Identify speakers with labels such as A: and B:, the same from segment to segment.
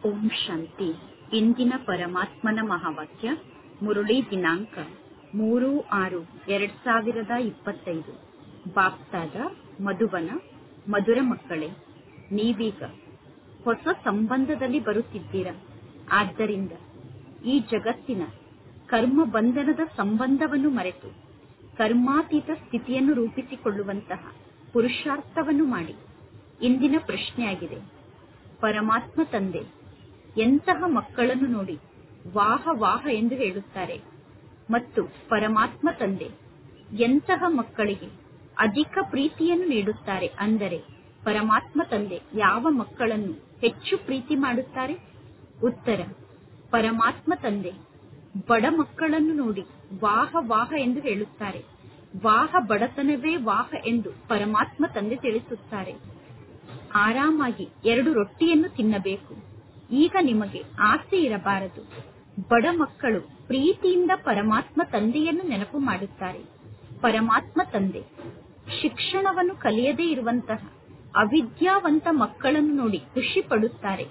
A: ಓಂ ಶಾಂತಿ ಇಂದಿನ ಪರಮಾತ್ಮನ ಮಹಾವಾಕ್ಯ ಮುರುಳಿ ದಿನಾಂಕ ಮೂರು ಆರು ಎರಡ್ ಸಾವಿರದ ಇಪ್ಪತ್ತೈದು ಬಾಪ್ತಾದ ಮಧುಬನ ಮಧುರ ಮಕ್ಕಳೇ ನೀವೀಗ ಹೊಸ ಸಂಬಂಧದಲ್ಲಿ ಬರುತ್ತಿದ್ದೀರಾ ಆದ್ದರಿಂದ ಈ ಜಗತ್ತಿನ ಕರ್ಮ ಬಂಧನದ ಸಂಬಂಧವನ್ನು ಮರೆತು ಕರ್ಮಾತೀತ ಸ್ಥಿತಿಯನ್ನು ರೂಪಿಸಿಕೊಳ್ಳುವಂತಹ ಪುರುಷಾರ್ಥವನ್ನು ಮಾಡಿ ಇಂದಿನ ಪ್ರಶ್ನೆಯಾಗಿದೆ ಪರಮಾತ್ಮ ತಂದೆ ಎಂತಹ ಮಕ್ಕಳನ್ನು ನೋಡಿ ವಾಹ ವಾಹ ಎಂದು ಹೇಳುತ್ತಾರೆ ಮತ್ತು ಪರಮಾತ್ಮ ತಂದೆ ಎಂತಹ ಮಕ್ಕಳಿಗೆ ಅಧಿಕ ಪ್ರೀತಿಯನ್ನು ನೀಡುತ್ತಾರೆ ಅಂದರೆ ಪರಮಾತ್ಮ ತಂದೆ ಯಾವ ಮಕ್ಕಳನ್ನು ಹೆಚ್ಚು ಪ್ರೀತಿ ಮಾಡುತ್ತಾರೆ ಉತ್ತರ ಪರಮಾತ್ಮ ತಂದೆ ಬಡ ಮಕ್ಕಳನ್ನು ನೋಡಿ ವಾಹ ವಾಹ ಎಂದು ಹೇಳುತ್ತಾರೆ ವಾಹ ಬಡತನವೇ ವಾಹ ಎಂದು ಪರಮಾತ್ಮ ತಂದೆ ತಿಳಿಸುತ್ತಾರೆ ಆರಾಮಾಗಿ ಎರಡು ರೊಟ್ಟಿಯನ್ನು ತಿನ್ನಬೇಕು ಈಗ ನಿಮಗೆ ಆಸೆ ಇರಬಾರದು ಬಡ ಮಕ್ಕಳು ಪ್ರೀತಿಯಿಂದ ಪರಮಾತ್ಮ ತಂದೆಯನ್ನು ನೆನಪು ಮಾಡುತ್ತಾರೆ ಪರಮಾತ್ಮ ತಂದೆ ಶಿಕ್ಷಣವನ್ನು ಕಲಿಯದೇ ಇರುವಂತಹ ಅವಿದ್ಯಾವಂತ ಮಕ್ಕಳನ್ನು ನೋಡಿ ಖುಷಿ ಪಡುತ್ತಾರೆ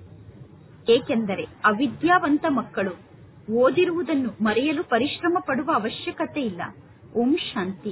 A: ಏಕೆಂದರೆ ಅವಿದ್ಯಾವಂತ ಮಕ್ಕಳು ಓದಿರುವುದನ್ನು ಮರೆಯಲು ಪರಿಶ್ರಮ ಪಡುವ ಅವಶ್ಯಕತೆ ಇಲ್ಲ ಓಂ ಶಾಂತಿ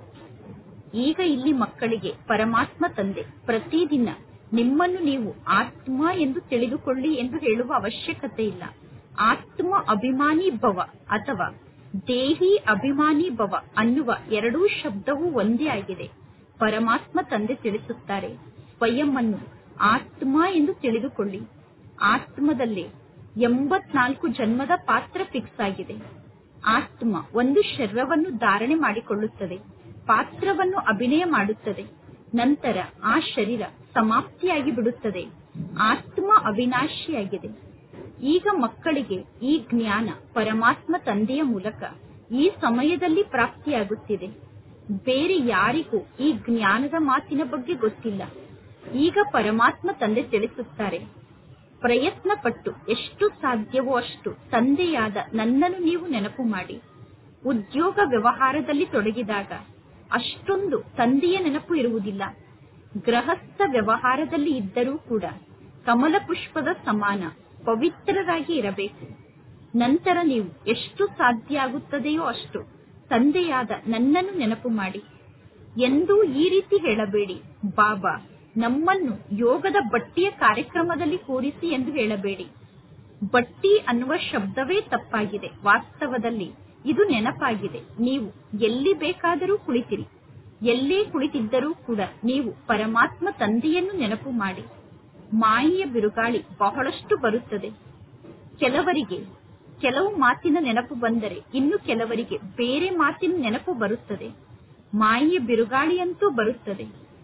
A: ಈಗ ಇಲ್ಲಿ ಮಕ್ಕಳಿಗೆ ಪರಮಾತ್ಮ ತಂದೆ ಪ್ರತಿದಿನ ನಿಮ್ಮನ್ನು ನೀವು ಆತ್ಮ ಎಂದು ತಿಳಿದುಕೊಳ್ಳಿ ಎಂದು ಹೇಳುವ ಅವಶ್ಯಕತೆ ಇಲ್ಲ ಆತ್ಮ ಅಭಿಮಾನಿ ಭವ ಅಥವಾ ದೇಹಿ ಅಭಿಮಾನಿ ಭವ ಅನ್ನುವ ಎರಡೂ ಶಬ್ದವೂ ಒಂದೇ ಆಗಿದೆ ಪರಮಾತ್ಮ ತಂದೆ ತಿಳಿಸುತ್ತಾರೆ ಸ್ವಯಂ ಅನ್ನು ಆತ್ಮ ಎಂದು ತಿಳಿದುಕೊಳ್ಳಿ ಆತ್ಮದಲ್ಲಿ ಎಂಬತ್ನಾಲ್ಕು ಜನ್ಮದ ಪಾತ್ರ ಫಿಕ್ಸ್ ಆಗಿದೆ ಆತ್ಮ ಒಂದು ಶರೀರವನ್ನು ಧಾರಣೆ ಮಾಡಿಕೊಳ್ಳುತ್ತದೆ ಪಾತ್ರವನ್ನು ಅಭಿನಯ ಮಾಡುತ್ತದೆ ನಂತರ ಆ ಶರೀರ ಸಮಾಪ್ತಿಯಾಗಿ ಬಿಡುತ್ತದೆ ಆತ್ಮ ಅವಿನಾಶಿಯಾಗಿದೆ ಈಗ ಮಕ್ಕಳಿಗೆ ಈ ಜ್ಞಾನ ಪರಮಾತ್ಮ ತಂದೆಯ ಮೂಲಕ ಈ ಸಮಯದಲ್ಲಿ ಪ್ರಾಪ್ತಿಯಾಗುತ್ತಿದೆ ಬೇರೆ ಯಾರಿಗೂ ಈ ಜ್ಞಾನದ ಮಾತಿನ ಬಗ್ಗೆ ಗೊತ್ತಿಲ್ಲ ಈಗ ಪರಮಾತ್ಮ ತಂದೆ ತಿಳಿಸುತ್ತಾರೆ ಪ್ರಯತ್ನ ಪಟ್ಟು ಎಷ್ಟು ಸಾಧ್ಯವೋ ಅಷ್ಟು ತಂದೆಯಾದ ನನ್ನನ್ನು ನೀವು ನೆನಪು ಮಾಡಿ ಉದ್ಯೋಗ ವ್ಯವಹಾರದಲ್ಲಿ ತೊಡಗಿದಾಗ ಅಷ್ಟೊಂದು ತಂದೆಯ ನೆನಪು ಇರುವುದಿಲ್ಲ ಗೃಹಸ್ಥ ವ್ಯವಹಾರದಲ್ಲಿ ಇದ್ದರೂ ಕೂಡ ಕಮಲ ಪುಷ್ಪದ ಸಮಾನ ಪವಿತ್ರರಾಗಿ ಇರಬೇಕು ನಂತರ ನೀವು ಎಷ್ಟು ಸಾಧ್ಯ ಆಗುತ್ತದೆಯೋ ಅಷ್ಟು ತಂದೆಯಾದ ನನ್ನನ್ನು ನೆನಪು ಮಾಡಿ ಎಂದೂ ಈ ರೀತಿ ಹೇಳಬೇಡಿ ಬಾಬಾ ನಮ್ಮನ್ನು ಯೋಗದ ಬಟ್ಟಿಯ ಕಾರ್ಯಕ್ರಮದಲ್ಲಿ ಕೂರಿಸಿ ಎಂದು ಹೇಳಬೇಡಿ ಬಟ್ಟಿ ಅನ್ನುವ ಶಬ್ದವೇ ತಪ್ಪಾಗಿದೆ ವಾಸ್ತವದಲ್ಲಿ ಇದು ನೆನಪಾಗಿದೆ ನೀವು ಎಲ್ಲಿ ಬೇಕಾದರೂ ಕುಳಿತಿರಿ ಎಲ್ಲೇ ಕುಳಿತಿದ್ದರೂ ಕೂಡ ನೀವು ಪರಮಾತ್ಮ ತಂದೆಯನ್ನು ನೆನಪು ಮಾಡಿ ಮಾಯೆಯ ಬಿರುಗಾಳಿ ಬಹಳಷ್ಟು ಬರುತ್ತದೆ ಕೆಲವರಿಗೆ ಕೆಲವು ಮಾತಿನ ನೆನಪು ಬಂದರೆ ಇನ್ನು ಕೆಲವರಿಗೆ ಬೇರೆ ಮಾತಿನ ನೆನಪು ಬರುತ್ತದೆ ಮಾಯೆಯ ಬಿರುಗಾಳಿಯಂತೂ ಬರುತ್ತದೆ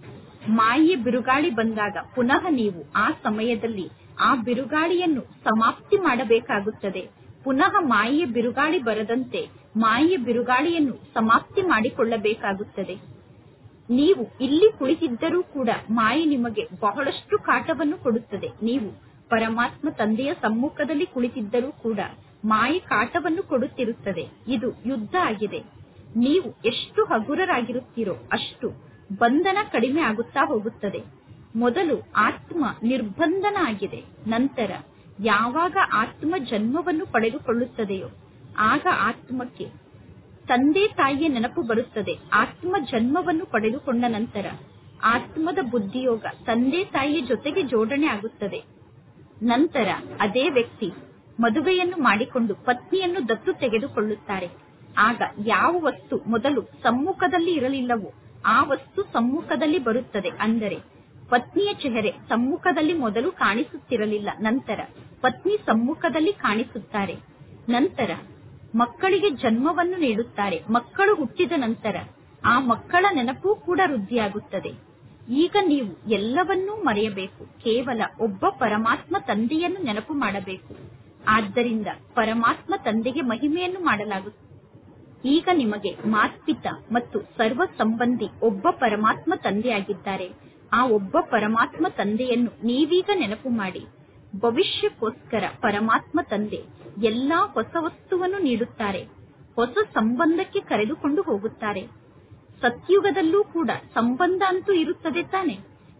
A: ಮಾಯೆಯ ಬಿರುಗಾಳಿ ಬಂದಾಗ ಪುನಃ ನೀವು ಆ ಸಮಯದಲ್ಲಿ ಆ ಬಿರುಗಾಳಿಯನ್ನು ಸಮಾಪ್ತಿ ಮಾಡಬೇಕಾಗುತ್ತದೆ ಪುನಃ ಮಾಯೆಯ ಬಿರುಗಾಳಿ ಬರದಂತೆ ಮಾಯೆಯ ಬಿರುಗಾಳಿಯನ್ನು ಸಮಾಪ್ತಿ ಮಾಡಿಕೊಳ್ಳಬೇಕಾಗುತ್ತದೆ ನೀವು ಇಲ್ಲಿ ಕುಳಿತಿದ್ದರೂ ಕೂಡ ಮಾಯೆ ನಿಮಗೆ ಬಹಳಷ್ಟು ಕಾಟವನ್ನು ಕೊಡುತ್ತದೆ ನೀವು ಪರಮಾತ್ಮ ತಂದೆಯ ಸಮ್ಮುಖದಲ್ಲಿ ಕುಳಿತಿದ್ದರೂ ಕೂಡ ಮಾಯೆ ಕಾಟವನ್ನು ಕೊಡುತ್ತಿರುತ್ತದೆ ಇದು ಯುದ್ಧ ಆಗಿದೆ ನೀವು ಎಷ್ಟು ಹಗುರರಾಗಿರುತ್ತೀರೋ ಅಷ್ಟು ಬಂಧನ ಕಡಿಮೆ ಆಗುತ್ತಾ ಹೋಗುತ್ತದೆ ಮೊದಲು ಆತ್ಮ ನಿರ್ಬಂಧನ ಆಗಿದೆ ನಂತರ ಯಾವಾಗ ಆತ್ಮ ಜನ್ಮವನ್ನು ಪಡೆದುಕೊಳ್ಳುತ್ತದೆಯೋ ಆಗ ಆತ್ಮಕ್ಕೆ ತಂದೆ ತಾಯಿಯ ನೆನಪು ಬರುತ್ತದೆ ಆತ್ಮ ಜನ್ಮವನ್ನು ಪಡೆದುಕೊಂಡ ನಂತರ ಆತ್ಮದ ಬುದ್ಧಿಯೋಗ ತಂದೆ ತಾಯಿಯ ಜೊತೆಗೆ ಜೋಡಣೆ ಆಗುತ್ತದೆ ನಂತರ ಅದೇ ವ್ಯಕ್ತಿ ಮದುವೆಯನ್ನು ಮಾಡಿಕೊಂಡು ಪತ್ನಿಯನ್ನು ದತ್ತು ತೆಗೆದುಕೊಳ್ಳುತ್ತಾರೆ ಆಗ ಯಾವ ವಸ್ತು ಮೊದಲು ಸಮ್ಮುಖದಲ್ಲಿ ಇರಲಿಲ್ಲವೋ ಆ ವಸ್ತು ಸಮ್ಮುಖದಲ್ಲಿ ಬರುತ್ತದೆ ಅಂದರೆ ಪತ್ನಿಯ ಚೆಹರೆ ಸಮ್ಮುಖದಲ್ಲಿ ಮೊದಲು ಕಾಣಿಸುತ್ತಿರಲಿಲ್ಲ ನಂತರ ಪತ್ನಿ ಸಮ್ಮುಖದಲ್ಲಿ ಕಾಣಿಸುತ್ತಾರೆ ನಂತರ ಮಕ್ಕಳಿಗೆ ಜನ್ಮವನ್ನು ನೀಡುತ್ತಾರೆ ಮಕ್ಕಳು ಹುಟ್ಟಿದ ನಂತರ ಆ ಮಕ್ಕಳ ನೆನಪು ಕೂಡ ವೃದ್ಧಿಯಾಗುತ್ತದೆ ಈಗ ನೀವು ಎಲ್ಲವನ್ನೂ ಮರೆಯಬೇಕು ಕೇವಲ ಒಬ್ಬ ಪರಮಾತ್ಮ ತಂದೆಯನ್ನು ನೆನಪು ಮಾಡಬೇಕು ಆದ್ದರಿಂದ ಪರಮಾತ್ಮ ತಂದೆಗೆ ಮಹಿಮೆಯನ್ನು ಮಾಡಲಾಗುತ್ತದೆ ಈಗ ನಿಮಗೆ ಮಾತ್ಪಿತ ಮತ್ತು ಸರ್ವ ಸಂಬಂಧಿ ಒಬ್ಬ ಪರಮಾತ್ಮ ತಂದೆಯಾಗಿದ್ದಾರೆ ಆ ಒಬ್ಬ ಪರಮಾತ್ಮ ತಂದೆಯನ್ನು ನೀವೀಗ ನೆನಪು ಮಾಡಿ ಭವಿಷ್ಯಕ್ಕೋಸ್ಕರ ಪರಮಾತ್ಮ ತಂದೆ ಎಲ್ಲಾ ಹೊಸ ವಸ್ತುವನ್ನು ನೀಡುತ್ತಾರೆ ಹೊಸ ಸಂಬಂಧಕ್ಕೆ ಕರೆದುಕೊಂಡು ಹೋಗುತ್ತಾರೆ ಸತ್ಯುಗದಲ್ಲೂ ಕೂಡ ಸಂಬಂಧ ಅಂತೂ ಇರುತ್ತದೆ ತಾನೆ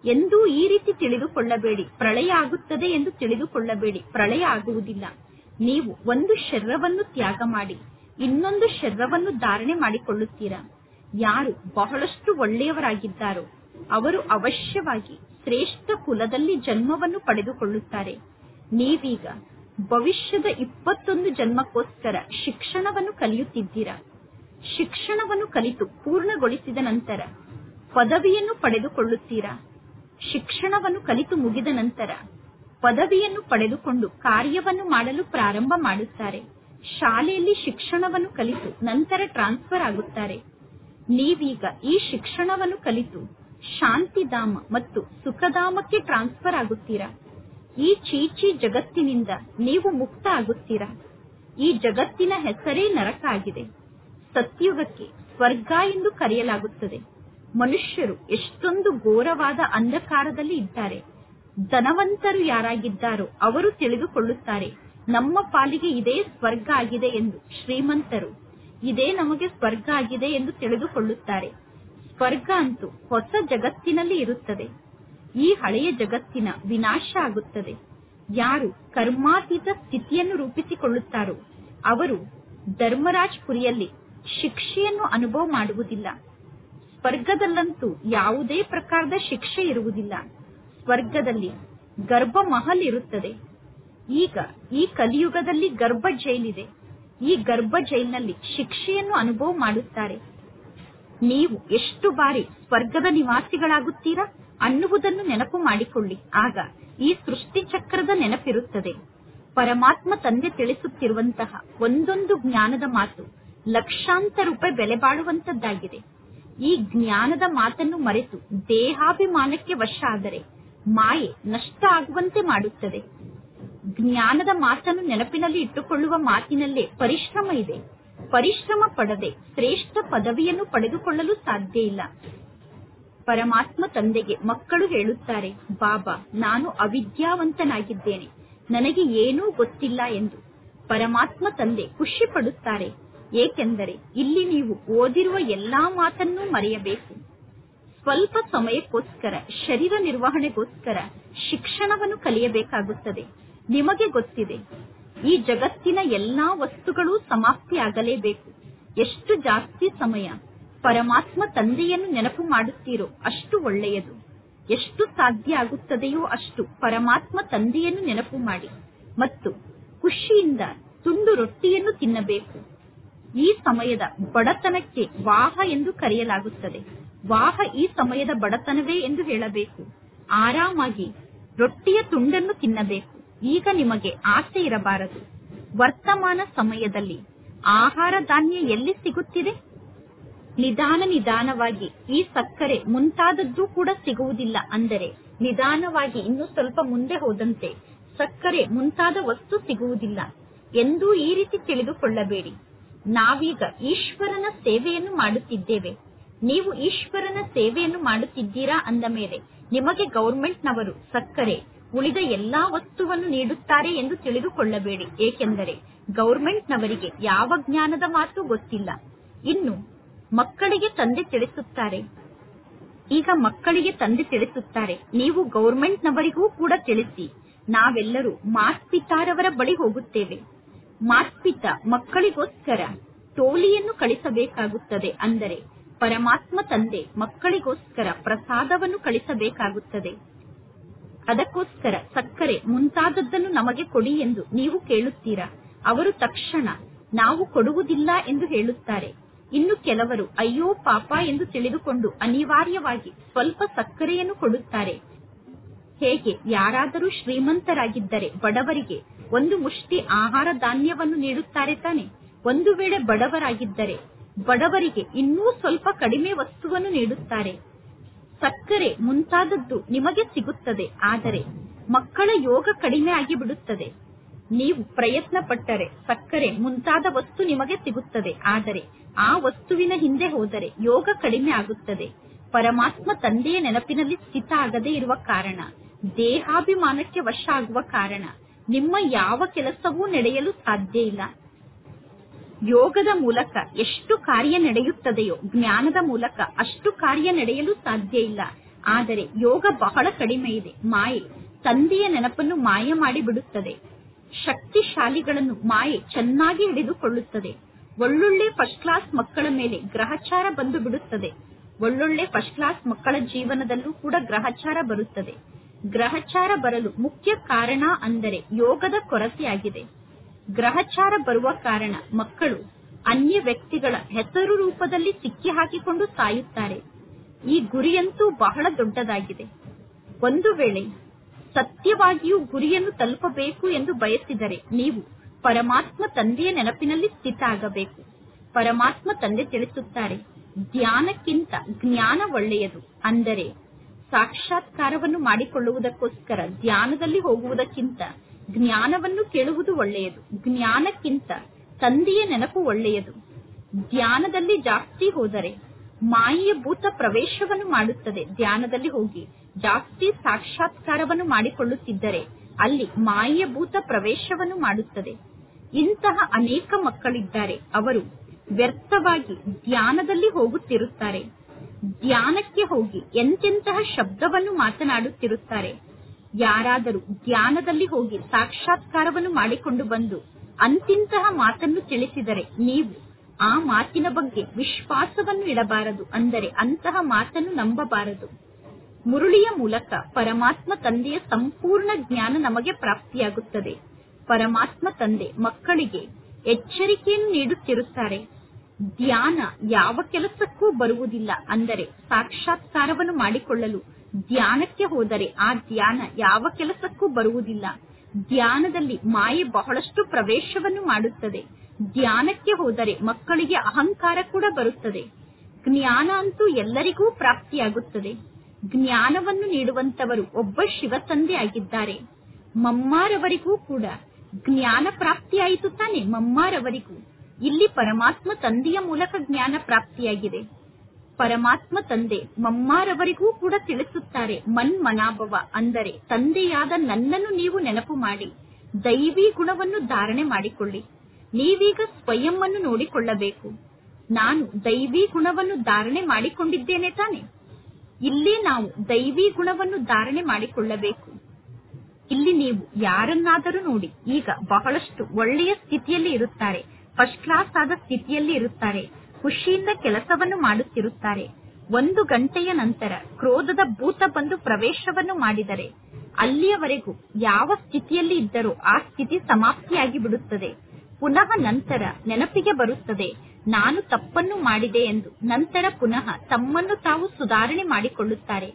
A: ಎಂದೂ ಈ ರೀತಿ ತಿಳಿದುಕೊಳ್ಳಬೇಡಿ ಪ್ರಳಯ ಆಗುತ್ತದೆ ಎಂದು ತಿಳಿದುಕೊಳ್ಳಬೇಡಿ ಪ್ರಳಯ ಆಗುವುದಿಲ್ಲ ನೀವು ಒಂದು ಶರೀರವನ್ನು ತ್ಯಾಗ ಮಾಡಿ ಇನ್ನೊಂದು ಶರೀರವನ್ನು ಧಾರಣೆ ಮಾಡಿಕೊಳ್ಳುತ್ತೀರಾ ಯಾರು ಬಹಳಷ್ಟು ಒಳ್ಳೆಯವರಾಗಿದ್ದಾರೋ ಅವರು ಅವಶ್ಯವಾಗಿ ಶ್ರೇಷ್ಠ ಕುಲದಲ್ಲಿ ಜನ್ಮವನ್ನು ಪಡೆದುಕೊಳ್ಳುತ್ತಾರೆ ನೀವೀಗ ಭವಿಷ್ಯದ ಇಪ್ಪತ್ತೊಂದು ಜನ್ಮಕ್ಕೋಸ್ಕರ ಶಿಕ್ಷಣವನ್ನು ಕಲಿಯುತ್ತಿದ್ದೀರಾ ಶಿಕ್ಷಣವನ್ನು ಕಲಿತು ಪೂರ್ಣಗೊಳಿಸಿದ ನಂತರ ಪದವಿಯನ್ನು ಪಡೆದುಕೊಳ್ಳುತ್ತೀರಾ ಶಿಕ್ಷಣವನ್ನು ಕಲಿತು ಮುಗಿದ ನಂತರ ಪದವಿಯನ್ನು ಪಡೆದುಕೊಂಡು ಕಾರ್ಯವನ್ನು ಮಾಡಲು ಪ್ರಾರಂಭ ಮಾಡುತ್ತಾರೆ ಶಾಲೆಯಲ್ಲಿ ಶಿಕ್ಷಣವನ್ನು ಕಲಿತು ನಂತರ ಟ್ರಾನ್ಸ್ಫರ್ ಆಗುತ್ತಾರೆ ನೀವೀಗ ಈ ಶಿಕ್ಷಣವನ್ನು ಕಲಿತು ಶಾಂತಿಧಾಮ ಮತ್ತು ಸುಖಧಾಮಕ್ಕೆ ಟ್ರಾನ್ಸ್ಫರ್ ಆಗುತ್ತೀರಾ ಈ ಚೀಚಿ ಜಗತ್ತಿನಿಂದ ನೀವು ಮುಕ್ತ ಆಗುತ್ತೀರಾ ಈ ಜಗತ್ತಿನ ಹೆಸರೇ ನರಕ ಆಗಿದೆ ಸತ್ಯುಗಕ್ಕೆ ಸ್ವರ್ಗ ಎಂದು ಕರೆಯಲಾಗುತ್ತದೆ ಮನುಷ್ಯರು ಎಷ್ಟೊಂದು ಘೋರವಾದ ಅಂಧಕಾರದಲ್ಲಿ ಇದ್ದಾರೆ ಧನವಂತರು ಯಾರಾಗಿದ್ದಾರೋ ಅವರು ತಿಳಿದುಕೊಳ್ಳುತ್ತಾರೆ ನಮ್ಮ ಪಾಲಿಗೆ ಇದೇ ಸ್ವರ್ಗ ಆಗಿದೆ ಎಂದು ಶ್ರೀಮಂತರು ಇದೇ ನಮಗೆ ಸ್ವರ್ಗ ಆಗಿದೆ ಎಂದು ತಿಳಿದುಕೊಳ್ಳುತ್ತಾರೆ ಸ್ವರ್ಗ ಅಂತೂ ಹೊಸ ಜಗತ್ತಿನಲ್ಲಿ ಇರುತ್ತದೆ ಈ ಹಳೆಯ ಜಗತ್ತಿನ ವಿನಾಶ ಆಗುತ್ತದೆ ಯಾರು ಕರ್ಮಾತೀತ ಸ್ಥಿತಿಯನ್ನು ರೂಪಿಸಿಕೊಳ್ಳುತ್ತಾರೋ ಅವರು ಧರ್ಮರಾಜ್ಪುರಿಯಲ್ಲಿ ಶಿಕ್ಷೆಯನ್ನು ಅನುಭವ ಮಾಡುವುದಿಲ್ಲ ಸ್ವರ್ಗದಲ್ಲಂತೂ ಯಾವುದೇ ಪ್ರಕಾರದ ಶಿಕ್ಷೆ ಇರುವುದಿಲ್ಲ ಸ್ವರ್ಗದಲ್ಲಿ ಗರ್ಭ ಮಹಲ್ ಇರುತ್ತದೆ ಈಗ ಈ ಕಲಿಯುಗದಲ್ಲಿ ಗರ್ಭ ಜೈಲಿದೆ ಈ ಗರ್ಭ ಜೈಲಿನಲ್ಲಿ ಶಿಕ್ಷೆಯನ್ನು ಅನುಭವ ಮಾಡುತ್ತಾರೆ ನೀವು ಎಷ್ಟು ಬಾರಿ ಸ್ವರ್ಗದ ನಿವಾಸಿಗಳಾಗುತ್ತೀರಾ ಅನ್ನುವುದನ್ನು ನೆನಪು ಮಾಡಿಕೊಳ್ಳಿ ಆಗ ಈ ಸೃಷ್ಟಿ ಚಕ್ರದ ನೆನಪಿರುತ್ತದೆ ಪರಮಾತ್ಮ ತಂದೆ ತಿಳಿಸುತ್ತಿರುವಂತಹ ಒಂದೊಂದು ಜ್ಞಾನದ ಮಾತು ಲಕ್ಷಾಂತರ ರೂಪಾಯಿ ಬೆಲೆ ಬಾಳುವಂತದ್ದಾಗಿದೆ ಈ ಜ್ಞಾನದ ಮಾತನ್ನು ಮರೆತು ದೇಹಾಭಿಮಾನಕ್ಕೆ ವಶ ಆದರೆ ಮಾಯೆ ನಷ್ಟ ಆಗುವಂತೆ ಮಾಡುತ್ತದೆ ಜ್ಞಾನದ ಮಾತನ್ನು ನೆನಪಿನಲ್ಲಿ ಇಟ್ಟುಕೊಳ್ಳುವ ಮಾತಿನಲ್ಲೇ ಪರಿಶ್ರಮ ಇದೆ ಪರಿಶ್ರಮ ಪಡದೆ ಶ್ರೇಷ್ಠ ಪದವಿಯನ್ನು ಪಡೆದುಕೊಳ್ಳಲು ಸಾಧ್ಯ ಇಲ್ಲ ಪರಮಾತ್ಮ ತಂದೆಗೆ ಮಕ್ಕಳು ಹೇಳುತ್ತಾರೆ ಬಾಬಾ ನಾನು ಅವಿದ್ಯಾವಂತನಾಗಿದ್ದೇನೆ ನನಗೆ ಏನೂ ಗೊತ್ತಿಲ್ಲ ಎಂದು ಪರಮಾತ್ಮ ತಂದೆ ಖುಷಿ ಪಡುತ್ತಾರೆ ಏಕೆಂದರೆ ಇಲ್ಲಿ ನೀವು ಓದಿರುವ ಎಲ್ಲಾ ಮಾತನ್ನೂ ಮರೆಯಬೇಕು ಸ್ವಲ್ಪ ಸಮಯಕ್ಕೋಸ್ಕರ ಶರೀರ ನಿರ್ವಹಣೆಗೋಸ್ಕರ ಶಿಕ್ಷಣವನ್ನು ಕಲಿಯಬೇಕಾಗುತ್ತದೆ ನಿಮಗೆ ಗೊತ್ತಿದೆ ಈ ಜಗತ್ತಿನ ಎಲ್ಲಾ ವಸ್ತುಗಳು ಸಮಾಪ್ತಿಯಾಗಲೇಬೇಕು ಎಷ್ಟು ಜಾಸ್ತಿ ಸಮಯ ಪರಮಾತ್ಮ ತಂದೆಯನ್ನು ನೆನಪು ಮಾಡುತ್ತೀರೋ ಅಷ್ಟು ಒಳ್ಳೆಯದು ಎಷ್ಟು ಸಾಧ್ಯ ಆಗುತ್ತದೆಯೋ ಅಷ್ಟು ಪರಮಾತ್ಮ ತಂದೆಯನ್ನು ನೆನಪು ಮಾಡಿ ಮತ್ತು ಖುಷಿಯಿಂದ ತುಂಡು ರೊಟ್ಟಿಯನ್ನು ತಿನ್ನಬೇಕು ಈ ಸಮಯದ ಬಡತನಕ್ಕೆ ವಾಹ ಎಂದು ಕರೆಯಲಾಗುತ್ತದೆ ವಾಹ ಈ ಸಮಯದ ಬಡತನವೇ ಎಂದು ಹೇಳಬೇಕು ಆರಾಮಾಗಿ ರೊಟ್ಟಿಯ ತುಂಡನ್ನು ತಿನ್ನಬೇಕು ಈಗ ನಿಮಗೆ ಆಸೆ ಇರಬಾರದು ವರ್ತಮಾನ ಸಮಯದಲ್ಲಿ ಆಹಾರ ಧಾನ್ಯ ಎಲ್ಲಿ ಸಿಗುತ್ತಿದೆ ನಿಧಾನ ನಿಧಾನವಾಗಿ ಈ ಸಕ್ಕರೆ ಮುಂತಾದದ್ದು ಕೂಡ ಸಿಗುವುದಿಲ್ಲ ಅಂದರೆ ನಿಧಾನವಾಗಿ ಇನ್ನು ಸ್ವಲ್ಪ ಮುಂದೆ ಹೋದಂತೆ ಸಕ್ಕರೆ ಮುಂತಾದ ವಸ್ತು ಸಿಗುವುದಿಲ್ಲ ಎಂದೂ ಈ ರೀತಿ ತಿಳಿದುಕೊಳ್ಳಬೇಡಿ ನಾವೀಗ ಈಶ್ವರನ ಸೇವೆಯನ್ನು ಮಾಡುತ್ತಿದ್ದೇವೆ ನೀವು ಈಶ್ವರನ ಸೇವೆಯನ್ನು ಮಾಡುತ್ತಿದ್ದೀರಾ ಅಂದ ಮೇಲೆ ನಿಮಗೆ ಗೌರ್ಮೆಂಟ್ನವರು ಸಕ್ಕರೆ ಉಳಿದ ಎಲ್ಲಾ ವಸ್ತುವನ್ನು ನೀಡುತ್ತಾರೆ ಎಂದು ತಿಳಿದುಕೊಳ್ಳಬೇಡಿ ಏಕೆಂದರೆ ಗೌರ್ಮೆಂಟ್ನವರಿಗೆ ಯಾವ ಜ್ಞಾನದ ಮಾತು ಗೊತ್ತಿಲ್ಲ ಇನ್ನು ಮಕ್ಕಳಿಗೆ ತಂದೆ ತಿಳಿಸುತ್ತಾರೆ ಈಗ ಮಕ್ಕಳಿಗೆ ತಂದೆ ತಿಳಿಸುತ್ತಾರೆ ನೀವು ಗೌರ್ಮೆಂಟ್ನವರಿಗೂ ಕೂಡ ತಿಳಿಸಿ ನಾವೆಲ್ಲರೂ ಮಾಸ್ಪಿತಾರವರ ಬಳಿ ಹೋಗುತ್ತೇವೆ ಮಾಸ್ಪಿತ ಮಕ್ಕಳಿಗೋಸ್ಕರ ಟೋಲಿಯನ್ನು ಕಳಿಸಬೇಕಾಗುತ್ತದೆ ಅಂದರೆ ಪರಮಾತ್ಮ ತಂದೆ ಮಕ್ಕಳಿಗೋಸ್ಕರ ಪ್ರಸಾದವನ್ನು ಕಳಿಸಬೇಕಾಗುತ್ತದೆ ಅದಕ್ಕೋಸ್ಕರ ಸಕ್ಕರೆ ಮುಂತಾದದ್ದನ್ನು ನಮಗೆ ಕೊಡಿ ಎಂದು ನೀವು ಕೇಳುತ್ತೀರಾ ಅವರು ತಕ್ಷಣ ನಾವು ಕೊಡುವುದಿಲ್ಲ ಎಂದು ಹೇಳುತ್ತಾರೆ ಇನ್ನು ಕೆಲವರು ಅಯ್ಯೋ ಪಾಪ ಎಂದು ತಿಳಿದುಕೊಂಡು ಅನಿವಾರ್ಯವಾಗಿ ಸ್ವಲ್ಪ ಸಕ್ಕರೆಯನ್ನು ಕೊಡುತ್ತಾರೆ ಹೇಗೆ ಯಾರಾದರೂ ಶ್ರೀಮಂತರಾಗಿದ್ದರೆ ಬಡವರಿಗೆ ಒಂದು ಮುಷ್ಟಿ ಆಹಾರ ಧಾನ್ಯವನ್ನು ನೀಡುತ್ತಾರೆ ತಾನೆ ಒಂದು ವೇಳೆ ಬಡವರಾಗಿದ್ದರೆ ಬಡವರಿಗೆ ಇನ್ನೂ ಸ್ವಲ್ಪ ಕಡಿಮೆ ವಸ್ತುವನ್ನು ನೀಡುತ್ತಾರೆ ಸಕ್ಕರೆ ಮುಂತಾದದ್ದು ನಿಮಗೆ ಸಿಗುತ್ತದೆ ಆದರೆ ಮಕ್ಕಳ ಯೋಗ ಕಡಿಮೆ ಆಗಿ ಬಿಡುತ್ತದೆ ನೀವು ಪ್ರಯತ್ನ ಪಟ್ಟರೆ ಸಕ್ಕರೆ ಮುಂತಾದ ವಸ್ತು ನಿಮಗೆ ಸಿಗುತ್ತದೆ ಆದರೆ ಆ ವಸ್ತುವಿನ ಹಿಂದೆ ಹೋದರೆ ಯೋಗ ಕಡಿಮೆ ಆಗುತ್ತದೆ ಪರಮಾತ್ಮ ತಂದೆಯ ನೆನಪಿನಲ್ಲಿ ಸ್ಥಿತ ಆಗದೇ ಇರುವ ಕಾರಣ ದೇಹಾಭಿಮಾನಕ್ಕೆ ವಶ ಆಗುವ ಕಾರಣ ನಿಮ್ಮ ಯಾವ ಕೆಲಸವೂ ನಡೆಯಲು ಸಾಧ್ಯ ಇಲ್ಲ ಯೋಗದ ಮೂಲಕ ಎಷ್ಟು ಕಾರ್ಯ ನಡೆಯುತ್ತದೆಯೋ ಜ್ಞಾನದ ಮೂಲಕ ಅಷ್ಟು ಕಾರ್ಯ ನಡೆಯಲು ಸಾಧ್ಯ ಇಲ್ಲ ಆದರೆ ಯೋಗ ಬಹಳ ಕಡಿಮೆ ಇದೆ ಮಾಯೆ ತಂದೆಯ ನೆನಪನ್ನು ಮಾಯ ಮಾಡಿ ಬಿಡುತ್ತದೆ ಶಕ್ತಿಶಾಲಿಗಳನ್ನು ಮಾಯೆ ಚೆನ್ನಾಗಿ ಹಿಡಿದುಕೊಳ್ಳುತ್ತದೆ ಒಳ್ಳೊಳ್ಳೆ ಫಸ್ಟ್ ಕ್ಲಾಸ್ ಮಕ್ಕಳ ಮೇಲೆ ಗ್ರಹಚಾರ ಬಂದು ಬಿಡುತ್ತದೆ ಒಳ್ಳೊಳ್ಳೆ ಫಸ್ಟ್ ಕ್ಲಾಸ್ ಮಕ್ಕಳ ಜೀವನದಲ್ಲೂ ಕೂಡ ಗ್ರಹಚಾರ ಬರುತ್ತದೆ ಗ್ರಹಚಾರ ಬರಲು ಮುಖ್ಯ ಕಾರಣ ಅಂದರೆ ಯೋಗದ ಕೊರತೆಯಾಗಿದೆ ಗ್ರಹಚಾರ ಬರುವ ಕಾರಣ ಮಕ್ಕಳು ಅನ್ಯ ವ್ಯಕ್ತಿಗಳ ಹೆಸರು ರೂಪದಲ್ಲಿ ಸಿಕ್ಕಿ ಹಾಕಿಕೊಂಡು ಸಾಯುತ್ತಾರೆ ಈ ಗುರಿಯಂತೂ ಬಹಳ ದೊಡ್ಡದಾಗಿದೆ ಒಂದು ವೇಳೆ ಸತ್ಯವಾಗಿಯೂ ಗುರಿಯನ್ನು ತಲುಪಬೇಕು ಎಂದು ಬಯಸಿದರೆ ನೀವು ಪರಮಾತ್ಮ ತಂದೆಯ ನೆನಪಿನಲ್ಲಿ ಸ್ಥಿತ ಆಗಬೇಕು ಪರಮಾತ್ಮ ತಂದೆ ತಿಳಿಸುತ್ತಾರೆ ಧ್ಯಾನಕ್ಕಿಂತ ಜ್ಞಾನ ಒಳ್ಳೆಯದು ಅಂದರೆ ಸಾಕ್ಷಾತ್ಕಾರವನ್ನು ಮಾಡಿಕೊಳ್ಳುವುದಕ್ಕೋಸ್ಕರ ಧ್ಯಾನದಲ್ಲಿ ಹೋಗುವುದಕ್ಕಿಂತ ಜ್ಞಾನವನ್ನು ಕೇಳುವುದು ಒಳ್ಳೆಯದು ಜ್ಞಾನಕ್ಕಿಂತ ತಂದೆಯ ನೆನಪು ಒಳ್ಳೆಯದು ಧ್ಯಾನದಲ್ಲಿ ಜಾಸ್ತಿ ಹೋದರೆ ಮಾಯೆಯ ಭೂತ ಪ್ರವೇಶವನ್ನು ಮಾಡುತ್ತದೆ ಧ್ಯಾನದಲ್ಲಿ ಹೋಗಿ ಜಾಸ್ತಿ ಸಾಕ್ಷಾತ್ಕಾರವನ್ನು ಮಾಡಿಕೊಳ್ಳುತ್ತಿದ್ದರೆ ಅಲ್ಲಿ ಮಾಯೆಯ ಭೂತ ಪ್ರವೇಶವನ್ನು ಮಾಡುತ್ತದೆ ಇಂತಹ ಅನೇಕ ಮಕ್ಕಳಿದ್ದಾರೆ ಅವರು ವ್ಯರ್ಥವಾಗಿ ಧ್ಯಾನದಲ್ಲಿ ಹೋಗುತ್ತಿರುತ್ತಾರೆ ಧ್ಯಾನಕ್ಕೆ ಹೋಗಿ ಎಂತೆಂತಹ ಶಬ್ದವನ್ನು ಮಾತನಾಡುತ್ತಿರುತ್ತಾರೆ ಯಾರಾದರೂ ಧ್ಯಾನದಲ್ಲಿ ಹೋಗಿ ಸಾಕ್ಷಾತ್ಕಾರವನ್ನು ಮಾಡಿಕೊಂಡು ಬಂದು ಅಂತಿಂತಹ ಮಾತನ್ನು ತಿಳಿಸಿದರೆ ನೀವು ಆ ಮಾತಿನ ಬಗ್ಗೆ ವಿಶ್ವಾಸವನ್ನು ಇಡಬಾರದು ಅಂದರೆ ಅಂತಹ ಮಾತನ್ನು ನಂಬಬಾರದು ಮುರುಳಿಯ ಮೂಲಕ ಪರಮಾತ್ಮ ತಂದೆಯ ಸಂಪೂರ್ಣ ಜ್ಞಾನ ನಮಗೆ ಪ್ರಾಪ್ತಿಯಾಗುತ್ತದೆ ಪರಮಾತ್ಮ ತಂದೆ ಮಕ್ಕಳಿಗೆ ಎಚ್ಚರಿಕೆಯನ್ನು ನೀಡುತ್ತಿರುತ್ತಾರೆ ಧ್ಯಾನ ಯಾವ ಕೆಲಸಕ್ಕೂ ಬರುವುದಿಲ್ಲ ಅಂದರೆ ಸಾಕ್ಷಾತ್ಕಾರವನ್ನು ಮಾಡಿಕೊಳ್ಳಲು ಧ್ಯಾನಕ್ಕೆ ಹೋದರೆ ಆ ಧ್ಯಾನ ಯಾವ ಕೆಲಸಕ್ಕೂ ಬರುವುದಿಲ್ಲ ಧ್ಯಾನದಲ್ಲಿ ಮಾಯೆ ಬಹಳಷ್ಟು ಪ್ರವೇಶವನ್ನು ಮಾಡುತ್ತದೆ ಧ್ಯಾನಕ್ಕೆ ಹೋದರೆ ಮಕ್ಕಳಿಗೆ ಅಹಂಕಾರ ಕೂಡ ಬರುತ್ತದೆ ಜ್ಞಾನ ಅಂತೂ ಎಲ್ಲರಿಗೂ ಪ್ರಾಪ್ತಿಯಾಗುತ್ತದೆ ಜ್ಞಾನವನ್ನು ನೀಡುವಂತವರು ಒಬ್ಬ ಶಿವ ತಂದೆ ಆಗಿದ್ದಾರೆ ಮಮ್ಮಾರವರಿಗೂ ಕೂಡ ಜ್ಞಾನ ಪ್ರಾಪ್ತಿಯಾಯಿತು ತಾನೆ ಮಮ್ಮಾರವರಿಗೂ ಇಲ್ಲಿ ಪರಮಾತ್ಮ ತಂದೆಯ ಮೂಲಕ ಜ್ಞಾನ ಪ್ರಾಪ್ತಿಯಾಗಿದೆ ಪರಮಾತ್ಮ ತಂದೆ ಮಮ್ಮಾರವರಿಗೂ ಕೂಡ ತಿಳಿಸುತ್ತಾರೆ ಮನ್ ಮನಾಭವ ಅಂದರೆ ತಂದೆಯಾದ ನನ್ನನ್ನು ನೀವು ನೆನಪು ಮಾಡಿ ದೈವಿ ಗುಣವನ್ನು ಧಾರಣೆ ಮಾಡಿಕೊಳ್ಳಿ ನೀವೀಗ ಸ್ವಯಂ ಅನ್ನು ನೋಡಿಕೊಳ್ಳಬೇಕು ನಾನು ದೈವಿ ಗುಣವನ್ನು ಧಾರಣೆ ಮಾಡಿಕೊಂಡಿದ್ದೇನೆ ತಾನೆ ಇಲ್ಲಿ ನಾವು ದೈವಿ ಗುಣವನ್ನು ಧಾರಣೆ ಮಾಡಿಕೊಳ್ಳಬೇಕು ಇಲ್ಲಿ ನೀವು ಯಾರನ್ನಾದರೂ ನೋಡಿ ಈಗ ಬಹಳಷ್ಟು ಒಳ್ಳೆಯ ಸ್ಥಿತಿಯಲ್ಲಿ ಇರುತ್ತಾರೆ ಫಸ್ಟ್ ಕ್ಲಾಸ್ ಆದ ಸ್ಥಿತಿಯಲ್ಲಿ ಇರುತ್ತಾರೆ ಖುಷಿಯಿಂದ ಕೆಲಸವನ್ನು ಮಾಡುತ್ತಿರುತ್ತಾರೆ ಒಂದು ಗಂಟೆಯ ನಂತರ ಕ್ರೋಧದ ಭೂತ ಬಂದು ಪ್ರವೇಶವನ್ನು ಮಾಡಿದರೆ ಅಲ್ಲಿಯವರೆಗೂ ಯಾವ ಸ್ಥಿತಿಯಲ್ಲಿ ಇದ್ದರೋ ಆ ಸ್ಥಿತಿ ಸಮಾಪ್ತಿಯಾಗಿ ಬಿಡುತ್ತದೆ ಪುನಃ ನಂತರ ನೆನಪಿಗೆ ಬರುತ್ತದೆ ನಾನು ತಪ್ಪನ್ನು ಮಾಡಿದೆ ಎಂದು ನಂತರ ಪುನಃ ತಮ್ಮನ್ನು ತಾವು ಸುಧಾರಣೆ ಮಾಡಿಕೊಳ್ಳುತ್ತಾರೆ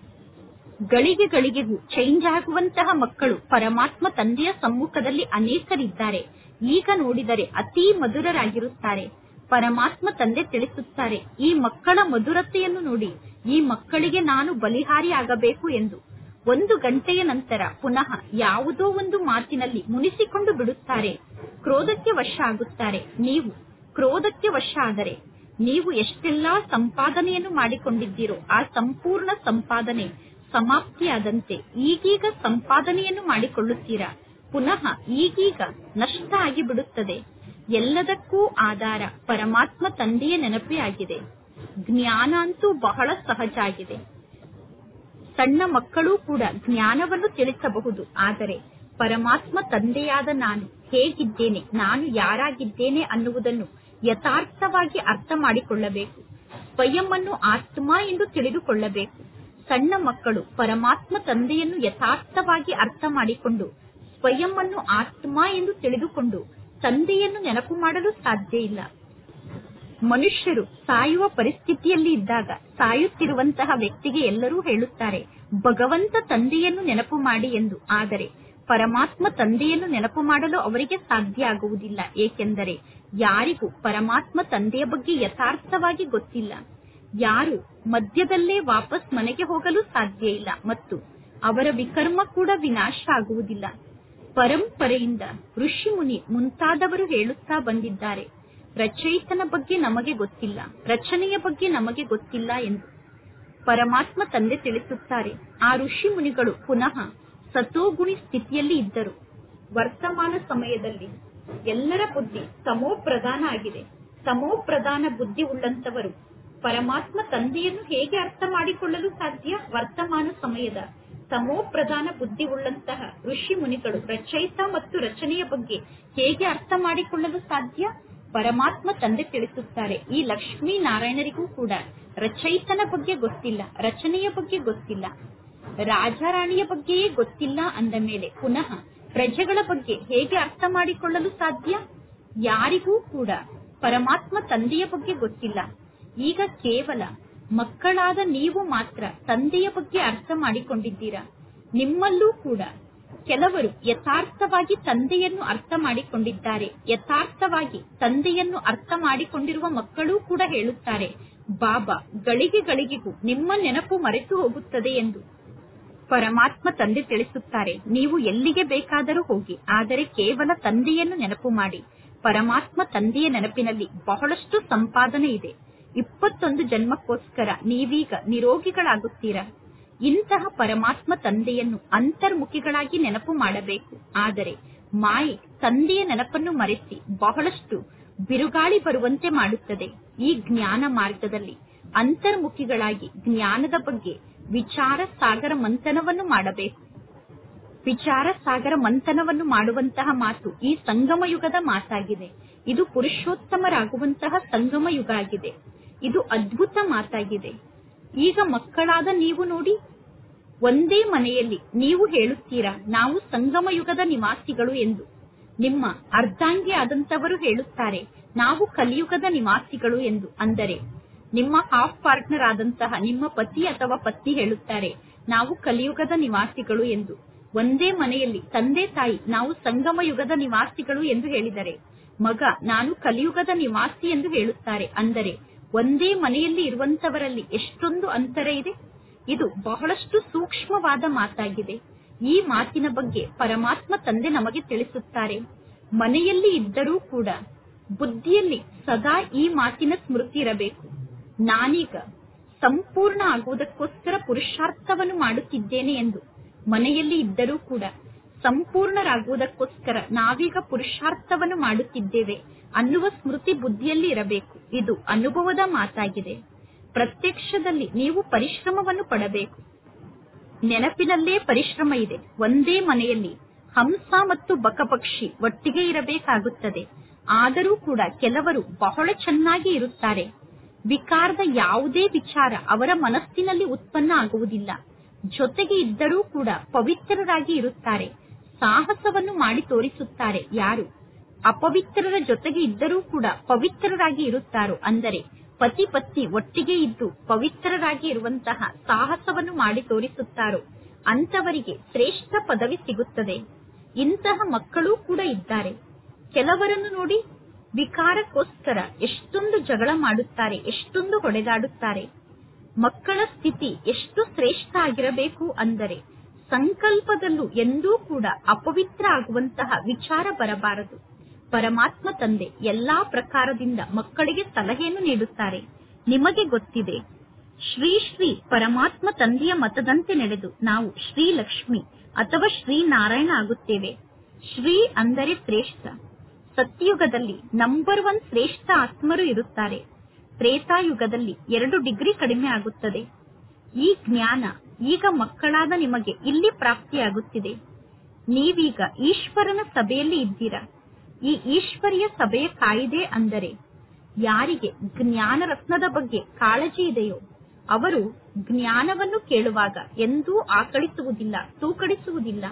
A: ಗಳಿಗೆ ಗಳಿಗೆಗೂ ಚೇಂಜ್ ಆಗುವಂತಹ ಮಕ್ಕಳು ಪರಮಾತ್ಮ ತಂದೆಯ ಸಮ್ಮುಖದಲ್ಲಿ ಅನೇಕರಿದ್ದಾರೆ ಈಗ ನೋಡಿದರೆ ಅತೀ ಮಧುರರಾಗಿರುತ್ತಾರೆ ಪರಮಾತ್ಮ ತಂದೆ ತಿಳಿಸುತ್ತಾರೆ ಈ ಮಕ್ಕಳ ಮಧುರತೆಯನ್ನು ನೋಡಿ ಈ ಮಕ್ಕಳಿಗೆ ನಾನು ಬಲಿಹಾರಿ ಆಗಬೇಕು ಎಂದು ಒಂದು ಗಂಟೆಯ ನಂತರ ಪುನಃ ಯಾವುದೋ ಒಂದು ಮಾತಿನಲ್ಲಿ ಮುನಿಸಿಕೊಂಡು ಬಿಡುತ್ತಾರೆ ಕ್ರೋಧಕ್ಕೆ ವಶ ಆಗುತ್ತಾರೆ ನೀವು ಕ್ರೋಧಕ್ಕೆ ವಶ ಆದರೆ ನೀವು ಎಷ್ಟೆಲ್ಲಾ ಸಂಪಾದನೆಯನ್ನು ಮಾಡಿಕೊಂಡಿದ್ದೀರೋ ಆ ಸಂಪೂರ್ಣ ಸಂಪಾದನೆ ಸಮಾಪ್ತಿಯಾದಂತೆ ಈಗೀಗ ಸಂಪಾದನೆಯನ್ನು ಮಾಡಿಕೊಳ್ಳುತ್ತೀರಾ ಪುನಃ ಈಗೀಗ ನಷ್ಟ ಆಗಿ ಬಿಡುತ್ತದೆ ಎಲ್ಲದಕ್ಕೂ ಆಧಾರ ಪರಮಾತ್ಮ ತಂದೆಯ ನೆನಪೇ ಆಗಿದೆ ಜ್ಞಾನ ಅಂತೂ ಬಹಳ ಸಹಜ ಆಗಿದೆ ಸಣ್ಣ ಮಕ್ಕಳು ಕೂಡ ಜ್ಞಾನವನ್ನು ತಿಳಿಸಬಹುದು ಆದರೆ ಪರಮಾತ್ಮ ತಂದೆಯಾದ ನಾನು ಹೇಗಿದ್ದೇನೆ ನಾನು ಯಾರಾಗಿದ್ದೇನೆ ಅನ್ನುವುದನ್ನು ಯಥಾರ್ಥವಾಗಿ ಅರ್ಥ ಮಾಡಿಕೊಳ್ಳಬೇಕು ಸ್ವಯಂ ಅನ್ನು ಆತ್ಮ ಎಂದು ತಿಳಿದುಕೊಳ್ಳಬೇಕು ಸಣ್ಣ ಮಕ್ಕಳು ಪರಮಾತ್ಮ ತಂದೆಯನ್ನು ಯಥಾರ್ಥವಾಗಿ ಅರ್ಥ ಮಾಡಿಕೊಂಡು ಸ್ವಯಂ ಅನ್ನು ಆತ್ಮ ಎಂದು ತಿಳಿದುಕೊಂಡು ತಂದೆಯನ್ನು ನೆನಪು ಮಾಡಲು ಸಾಧ್ಯ ಇಲ್ಲ ಮನುಷ್ಯರು ಸಾಯುವ ಪರಿಸ್ಥಿತಿಯಲ್ಲಿ ಇದ್ದಾಗ ಸಾಯುತ್ತಿರುವಂತಹ ವ್ಯಕ್ತಿಗೆ ಎಲ್ಲರೂ ಹೇಳುತ್ತಾರೆ ಭಗವಂತ ತಂದೆಯನ್ನು ನೆನಪು ಮಾಡಿ ಎಂದು ಆದರೆ ಪರಮಾತ್ಮ ತಂದೆಯನ್ನು ನೆನಪು ಮಾಡಲು ಅವರಿಗೆ ಸಾಧ್ಯ ಆಗುವುದಿಲ್ಲ ಏಕೆಂದರೆ ಯಾರಿಗೂ ಪರಮಾತ್ಮ ತಂದೆಯ ಬಗ್ಗೆ ಯಥಾರ್ಥವಾಗಿ ಗೊತ್ತಿಲ್ಲ ಯಾರು ಮಧ್ಯದಲ್ಲೇ ವಾಪಸ್ ಮನೆಗೆ ಹೋಗಲು ಸಾಧ್ಯ ಇಲ್ಲ ಮತ್ತು ಅವರ ವಿಕರ್ಮ ಕೂಡ ವಿನಾಶ ಆಗುವುದಿಲ್ಲ ಪರಂಪರೆಯಿಂದ ಋಷಿ ಮುನಿ ಮುಂತಾದವರು ಹೇಳುತ್ತಾ ಬಂದಿದ್ದಾರೆ ರಚಯಿತನ ಬಗ್ಗೆ ನಮಗೆ ಗೊತ್ತಿಲ್ಲ ರಚನೆಯ ಬಗ್ಗೆ ನಮಗೆ ಗೊತ್ತಿಲ್ಲ ಎಂದು ಪರಮಾತ್ಮ ತಂದೆ ತಿಳಿಸುತ್ತಾರೆ ಆ ಋಷಿ ಮುನಿಗಳು ಪುನಃ ಸತೋಗುಣಿ ಸ್ಥಿತಿಯಲ್ಲಿ ಇದ್ದರು ವರ್ತಮಾನ ಸಮಯದಲ್ಲಿ ಎಲ್ಲರ ಬುದ್ಧಿ ತಮೋ ಪ್ರಧಾನ ಆಗಿದೆ ತಮೋ ಪ್ರಧಾನ ಬುದ್ಧಿ ಉಳ್ಳಂತವರು ಪರಮಾತ್ಮ ತಂದೆಯನ್ನು ಹೇಗೆ ಅರ್ಥ ಮಾಡಿಕೊಳ್ಳಲು ಸಾಧ್ಯ ವರ್ತಮಾನ ಸಮಯದ ತಮೋ ಪ್ರಧಾನ ಬುದ್ಧಿ ಉಳ್ಳಂತಹ ಋಷಿ ಮುನಿಗಳು ರಚಯಿತ ಮತ್ತು ರಚನೆಯ ಬಗ್ಗೆ ಹೇಗೆ ಅರ್ಥ ಮಾಡಿಕೊಳ್ಳಲು ಸಾಧ್ಯ ಪರಮಾತ್ಮ ತಂದೆ ತಿಳಿಸುತ್ತಾರೆ ಈ ಲಕ್ಷ್ಮೀ ನಾರಾಯಣರಿಗೂ ಕೂಡ ರಚಯಿತನ ಬಗ್ಗೆ ಗೊತ್ತಿಲ್ಲ ರಚನೆಯ ಬಗ್ಗೆ ಗೊತ್ತಿಲ್ಲ ರಾಜಾರಾಣಿಯ ಬಗ್ಗೆಯೇ ಗೊತ್ತಿಲ್ಲ ಅಂದ ಮೇಲೆ ಪುನಃ ಪ್ರಜೆಗಳ ಬಗ್ಗೆ ಹೇಗೆ ಅರ್ಥ ಮಾಡಿಕೊಳ್ಳಲು ಸಾಧ್ಯ ಯಾರಿಗೂ ಕೂಡ ಪರಮಾತ್ಮ ತಂದೆಯ ಬಗ್ಗೆ ಗೊತ್ತಿಲ್ಲ ಈಗ ಕೇವಲ ಮಕ್ಕಳಾದ ನೀವು ಮಾತ್ರ ತಂದೆಯ ಬಗ್ಗೆ ಅರ್ಥ ಮಾಡಿಕೊಂಡಿದ್ದೀರಾ ನಿಮ್ಮಲ್ಲೂ ಕೂಡ ಕೆಲವರು ಯಥಾರ್ಥವಾಗಿ ತಂದೆಯನ್ನು ಅರ್ಥ ಮಾಡಿಕೊಂಡಿದ್ದಾರೆ ಯಥಾರ್ಥವಾಗಿ ತಂದೆಯನ್ನು ಅರ್ಥ ಮಾಡಿಕೊಂಡಿರುವ ಮಕ್ಕಳೂ ಕೂಡ ಹೇಳುತ್ತಾರೆ ಬಾಬಾ ಗಳಿಗೆ ಗಳಿಗೆಗೂ ನಿಮ್ಮ ನೆನಪು ಮರೆತು ಹೋಗುತ್ತದೆ ಎಂದು ಪರಮಾತ್ಮ ತಂದೆ ತಿಳಿಸುತ್ತಾರೆ ನೀವು ಎಲ್ಲಿಗೆ ಬೇಕಾದರೂ ಹೋಗಿ ಆದರೆ ಕೇವಲ ತಂದೆಯನ್ನು ನೆನಪು ಮಾಡಿ ಪರಮಾತ್ಮ ತಂದೆಯ ನೆನಪಿನಲ್ಲಿ ಬಹಳಷ್ಟು ಸಂಪಾದನೆ ಇದೆ ಇಪ್ಪತ್ತೊಂದು ಜನ್ಮಕ್ಕೋಸ್ಕರ ನೀವೀಗ ನಿರೋಗಿಗಳಾಗುತ್ತೀರಾ ಇಂತಹ ಪರಮಾತ್ಮ ತಂದೆಯನ್ನು ಅಂತರ್ಮುಖಿಗಳಾಗಿ ನೆನಪು ಮಾಡಬೇಕು ಆದರೆ ಮಾಯೆ ತಂದೆಯ ನೆನಪನ್ನು ಮರೆಸಿ ಬಹಳಷ್ಟು ಬಿರುಗಾಳಿ ಬರುವಂತೆ ಮಾಡುತ್ತದೆ ಈ ಜ್ಞಾನ ಮಾರ್ಗದಲ್ಲಿ ಅಂತರ್ಮುಖಿಗಳಾಗಿ ಜ್ಞಾನದ ಬಗ್ಗೆ ವಿಚಾರ ಸಾಗರ ಮಂಥನವನ್ನು ಮಾಡಬೇಕು ವಿಚಾರ ಸಾಗರ ಮಂಥನವನ್ನು ಮಾಡುವಂತಹ ಮಾತು ಈ ಸಂಗಮ ಯುಗದ ಮಾತಾಗಿದೆ ಇದು ಪುರುಷೋತ್ತಮರಾಗುವಂತಹ ಸಂಗಮ ಯುಗ ಆಗಿದೆ ಇದು ಅದ್ಭುತ ಮಾತಾಗಿದೆ ಈಗ ಮಕ್ಕಳಾದ ನೀವು ನೋಡಿ ಒಂದೇ ಮನೆಯಲ್ಲಿ ನೀವು ಹೇಳುತ್ತೀರಾ ನಾವು ಸಂಗಮ ಯುಗದ ನಿವಾಸಿಗಳು ಎಂದು ನಿಮ್ಮ ಅರ್ಧಾಂಗಿ ಆದಂತವರು ಹೇಳುತ್ತಾರೆ ನಾವು ಕಲಿಯುಗದ ನಿವಾಸಿಗಳು ಎಂದು ಅಂದರೆ ನಿಮ್ಮ ಹಾಫ್ ಪಾರ್ಟ್ನರ್ ಆದಂತಹ ನಿಮ್ಮ ಪತಿ ಅಥವಾ ಪತ್ನಿ ಹೇಳುತ್ತಾರೆ ನಾವು ಕಲಿಯುಗದ ನಿವಾಸಿಗಳು ಎಂದು ಒಂದೇ ಮನೆಯಲ್ಲಿ ತಂದೆ ತಾಯಿ ನಾವು ಸಂಗಮ ಯುಗದ ನಿವಾಸಿಗಳು ಎಂದು ಹೇಳಿದರೆ ಮಗ ನಾನು ಕಲಿಯುಗದ ನಿವಾಸಿ ಎಂದು ಹೇಳುತ್ತಾರೆ ಅಂದರೆ ಒಂದೇ ಮನೆಯಲ್ಲಿ ಇರುವಂತವರಲ್ಲಿ ಎಷ್ಟೊಂದು ಅಂತರ ಇದೆ ಇದು ಬಹಳಷ್ಟು ಸೂಕ್ಷ್ಮವಾದ ಮಾತಾಗಿದೆ ಈ ಮಾತಿನ ಬಗ್ಗೆ ಪರಮಾತ್ಮ ತಂದೆ ನಮಗೆ ತಿಳಿಸುತ್ತಾರೆ ಮನೆಯಲ್ಲಿ ಇದ್ದರೂ ಕೂಡ ಬುದ್ಧಿಯಲ್ಲಿ ಸದಾ ಈ ಮಾತಿನ ಸ್ಮೃತಿ ಇರಬೇಕು ನಾನೀಗ ಸಂಪೂರ್ಣ ಆಗುವುದಕ್ಕೋಸ್ಕರ ಪುರುಷಾರ್ಥವನ್ನು ಮಾಡುತ್ತಿದ್ದೇನೆ ಎಂದು ಮನೆಯಲ್ಲಿ ಇದ್ದರೂ ಕೂಡ ಸಂಪೂರ್ಣರಾಗುವುದಕ್ಕೋಸ್ಕರ ನಾವೀಗ ಪುರುಷಾರ್ಥವನ್ನು ಮಾಡುತ್ತಿದ್ದೇವೆ ಅನ್ನುವ ಸ್ಮೃತಿ ಬುದ್ಧಿಯಲ್ಲಿ ಇರಬೇಕು ಇದು ಅನುಭವದ ಮಾತಾಗಿದೆ ಪ್ರತ್ಯಕ್ಷದಲ್ಲಿ ನೀವು ಪರಿಶ್ರಮವನ್ನು ಪಡಬೇಕು ನೆನಪಿನಲ್ಲೇ ಪರಿಶ್ರಮ ಇದೆ ಒಂದೇ ಮನೆಯಲ್ಲಿ ಹಂಸ ಮತ್ತು ಬಕಪಕ್ಷಿ ಒಟ್ಟಿಗೆ ಇರಬೇಕಾಗುತ್ತದೆ ಆದರೂ ಕೂಡ ಕೆಲವರು ಬಹಳ ಚೆನ್ನಾಗಿ ಇರುತ್ತಾರೆ ವಿಕಾರದ ಯಾವುದೇ ವಿಚಾರ ಅವರ ಮನಸ್ಸಿನಲ್ಲಿ ಉತ್ಪನ್ನ ಆಗುವುದಿಲ್ಲ ಜೊತೆಗೆ ಇದ್ದರೂ ಕೂಡ ಪವಿತ್ರರಾಗಿ ಇರುತ್ತಾರೆ ಸಾಹಸವನ್ನು ಮಾಡಿ ತೋರಿಸುತ್ತಾರೆ ಯಾರು ಅಪವಿತ್ರರ ಜೊತೆಗೆ ಇದ್ದರೂ ಕೂಡ ಪವಿತ್ರರಾಗಿ ಇರುತ್ತಾರೋ ಅಂದರೆ ಪತಿ ಪತ್ನಿ ಒಟ್ಟಿಗೆ ಇದ್ದು ಪವಿತ್ರರಾಗಿ ಇರುವಂತಹ ಸಾಹಸವನ್ನು ಮಾಡಿ ತೋರಿಸುತ್ತಾರೋ ಅಂತವರಿಗೆ ಶ್ರೇಷ್ಠ ಪದವಿ ಸಿಗುತ್ತದೆ ಇಂತಹ ಮಕ್ಕಳೂ ಕೂಡ ಇದ್ದಾರೆ ಕೆಲವರನ್ನು ನೋಡಿ ವಿಕಾರಕ್ಕೋಸ್ಕರ ಎಷ್ಟೊಂದು ಜಗಳ ಮಾಡುತ್ತಾರೆ ಎಷ್ಟೊಂದು ಹೊಡೆದಾಡುತ್ತಾರೆ ಮಕ್ಕಳ ಸ್ಥಿತಿ ಎಷ್ಟು ಶ್ರೇಷ್ಠ ಆಗಿರಬೇಕು ಅಂದರೆ ಸಂಕಲ್ಪದಲ್ಲೂ ಎಂದೂ ಕೂಡ ಅಪವಿತ್ರ ಆಗುವಂತಹ ವಿಚಾರ ಬರಬಾರದು ಪರಮಾತ್ಮ ತಂದೆ ಎಲ್ಲಾ ಪ್ರಕಾರದಿಂದ ಮಕ್ಕಳಿಗೆ ಸಲಹೆಯನ್ನು ನೀಡುತ್ತಾರೆ ನಿಮಗೆ ಗೊತ್ತಿದೆ ಶ್ರೀ ಶ್ರೀ ಪರಮಾತ್ಮ ತಂದೆಯ ಮತದಂತೆ ನಡೆದು ನಾವು ಶ್ರೀ ಲಕ್ಷ್ಮಿ ಅಥವಾ ಶ್ರೀ ನಾರಾಯಣ ಆಗುತ್ತೇವೆ ಶ್ರೀ ಅಂದರೆ ಶ್ರೇಷ್ಠ ಸತ್ಯಯುಗದಲ್ಲಿ ನಂಬರ್ ಒನ್ ಶ್ರೇಷ್ಠ ಆತ್ಮರು ಇರುತ್ತಾರೆ ತ್ರೇತಾಯುಗದಲ್ಲಿ ಎರಡು ಡಿಗ್ರಿ ಕಡಿಮೆ ಆಗುತ್ತದೆ ಈ ಜ್ಞಾನ ಈಗ ಮಕ್ಕಳಾದ ನಿಮಗೆ ಇಲ್ಲಿ ಪ್ರಾಪ್ತಿಯಾಗುತ್ತಿದೆ ನೀವೀಗ ಈಶ್ವರನ ಸಭೆಯಲ್ಲಿ ಇದ್ದೀರಾ ಈ ಈಶ್ವರಿಯ ಸಭೆಯ ಕಾಯಿದೆ ಅಂದರೆ ಯಾರಿಗೆ ಜ್ಞಾನ ರತ್ನದ ಬಗ್ಗೆ ಕಾಳಜಿ ಇದೆಯೋ ಅವರು ಜ್ಞಾನವನ್ನು ಕೇಳುವಾಗ ಎಂದೂ ಆಕಳಿಸುವುದಿಲ್ಲ ತೂಕಡಿಸುವುದಿಲ್ಲ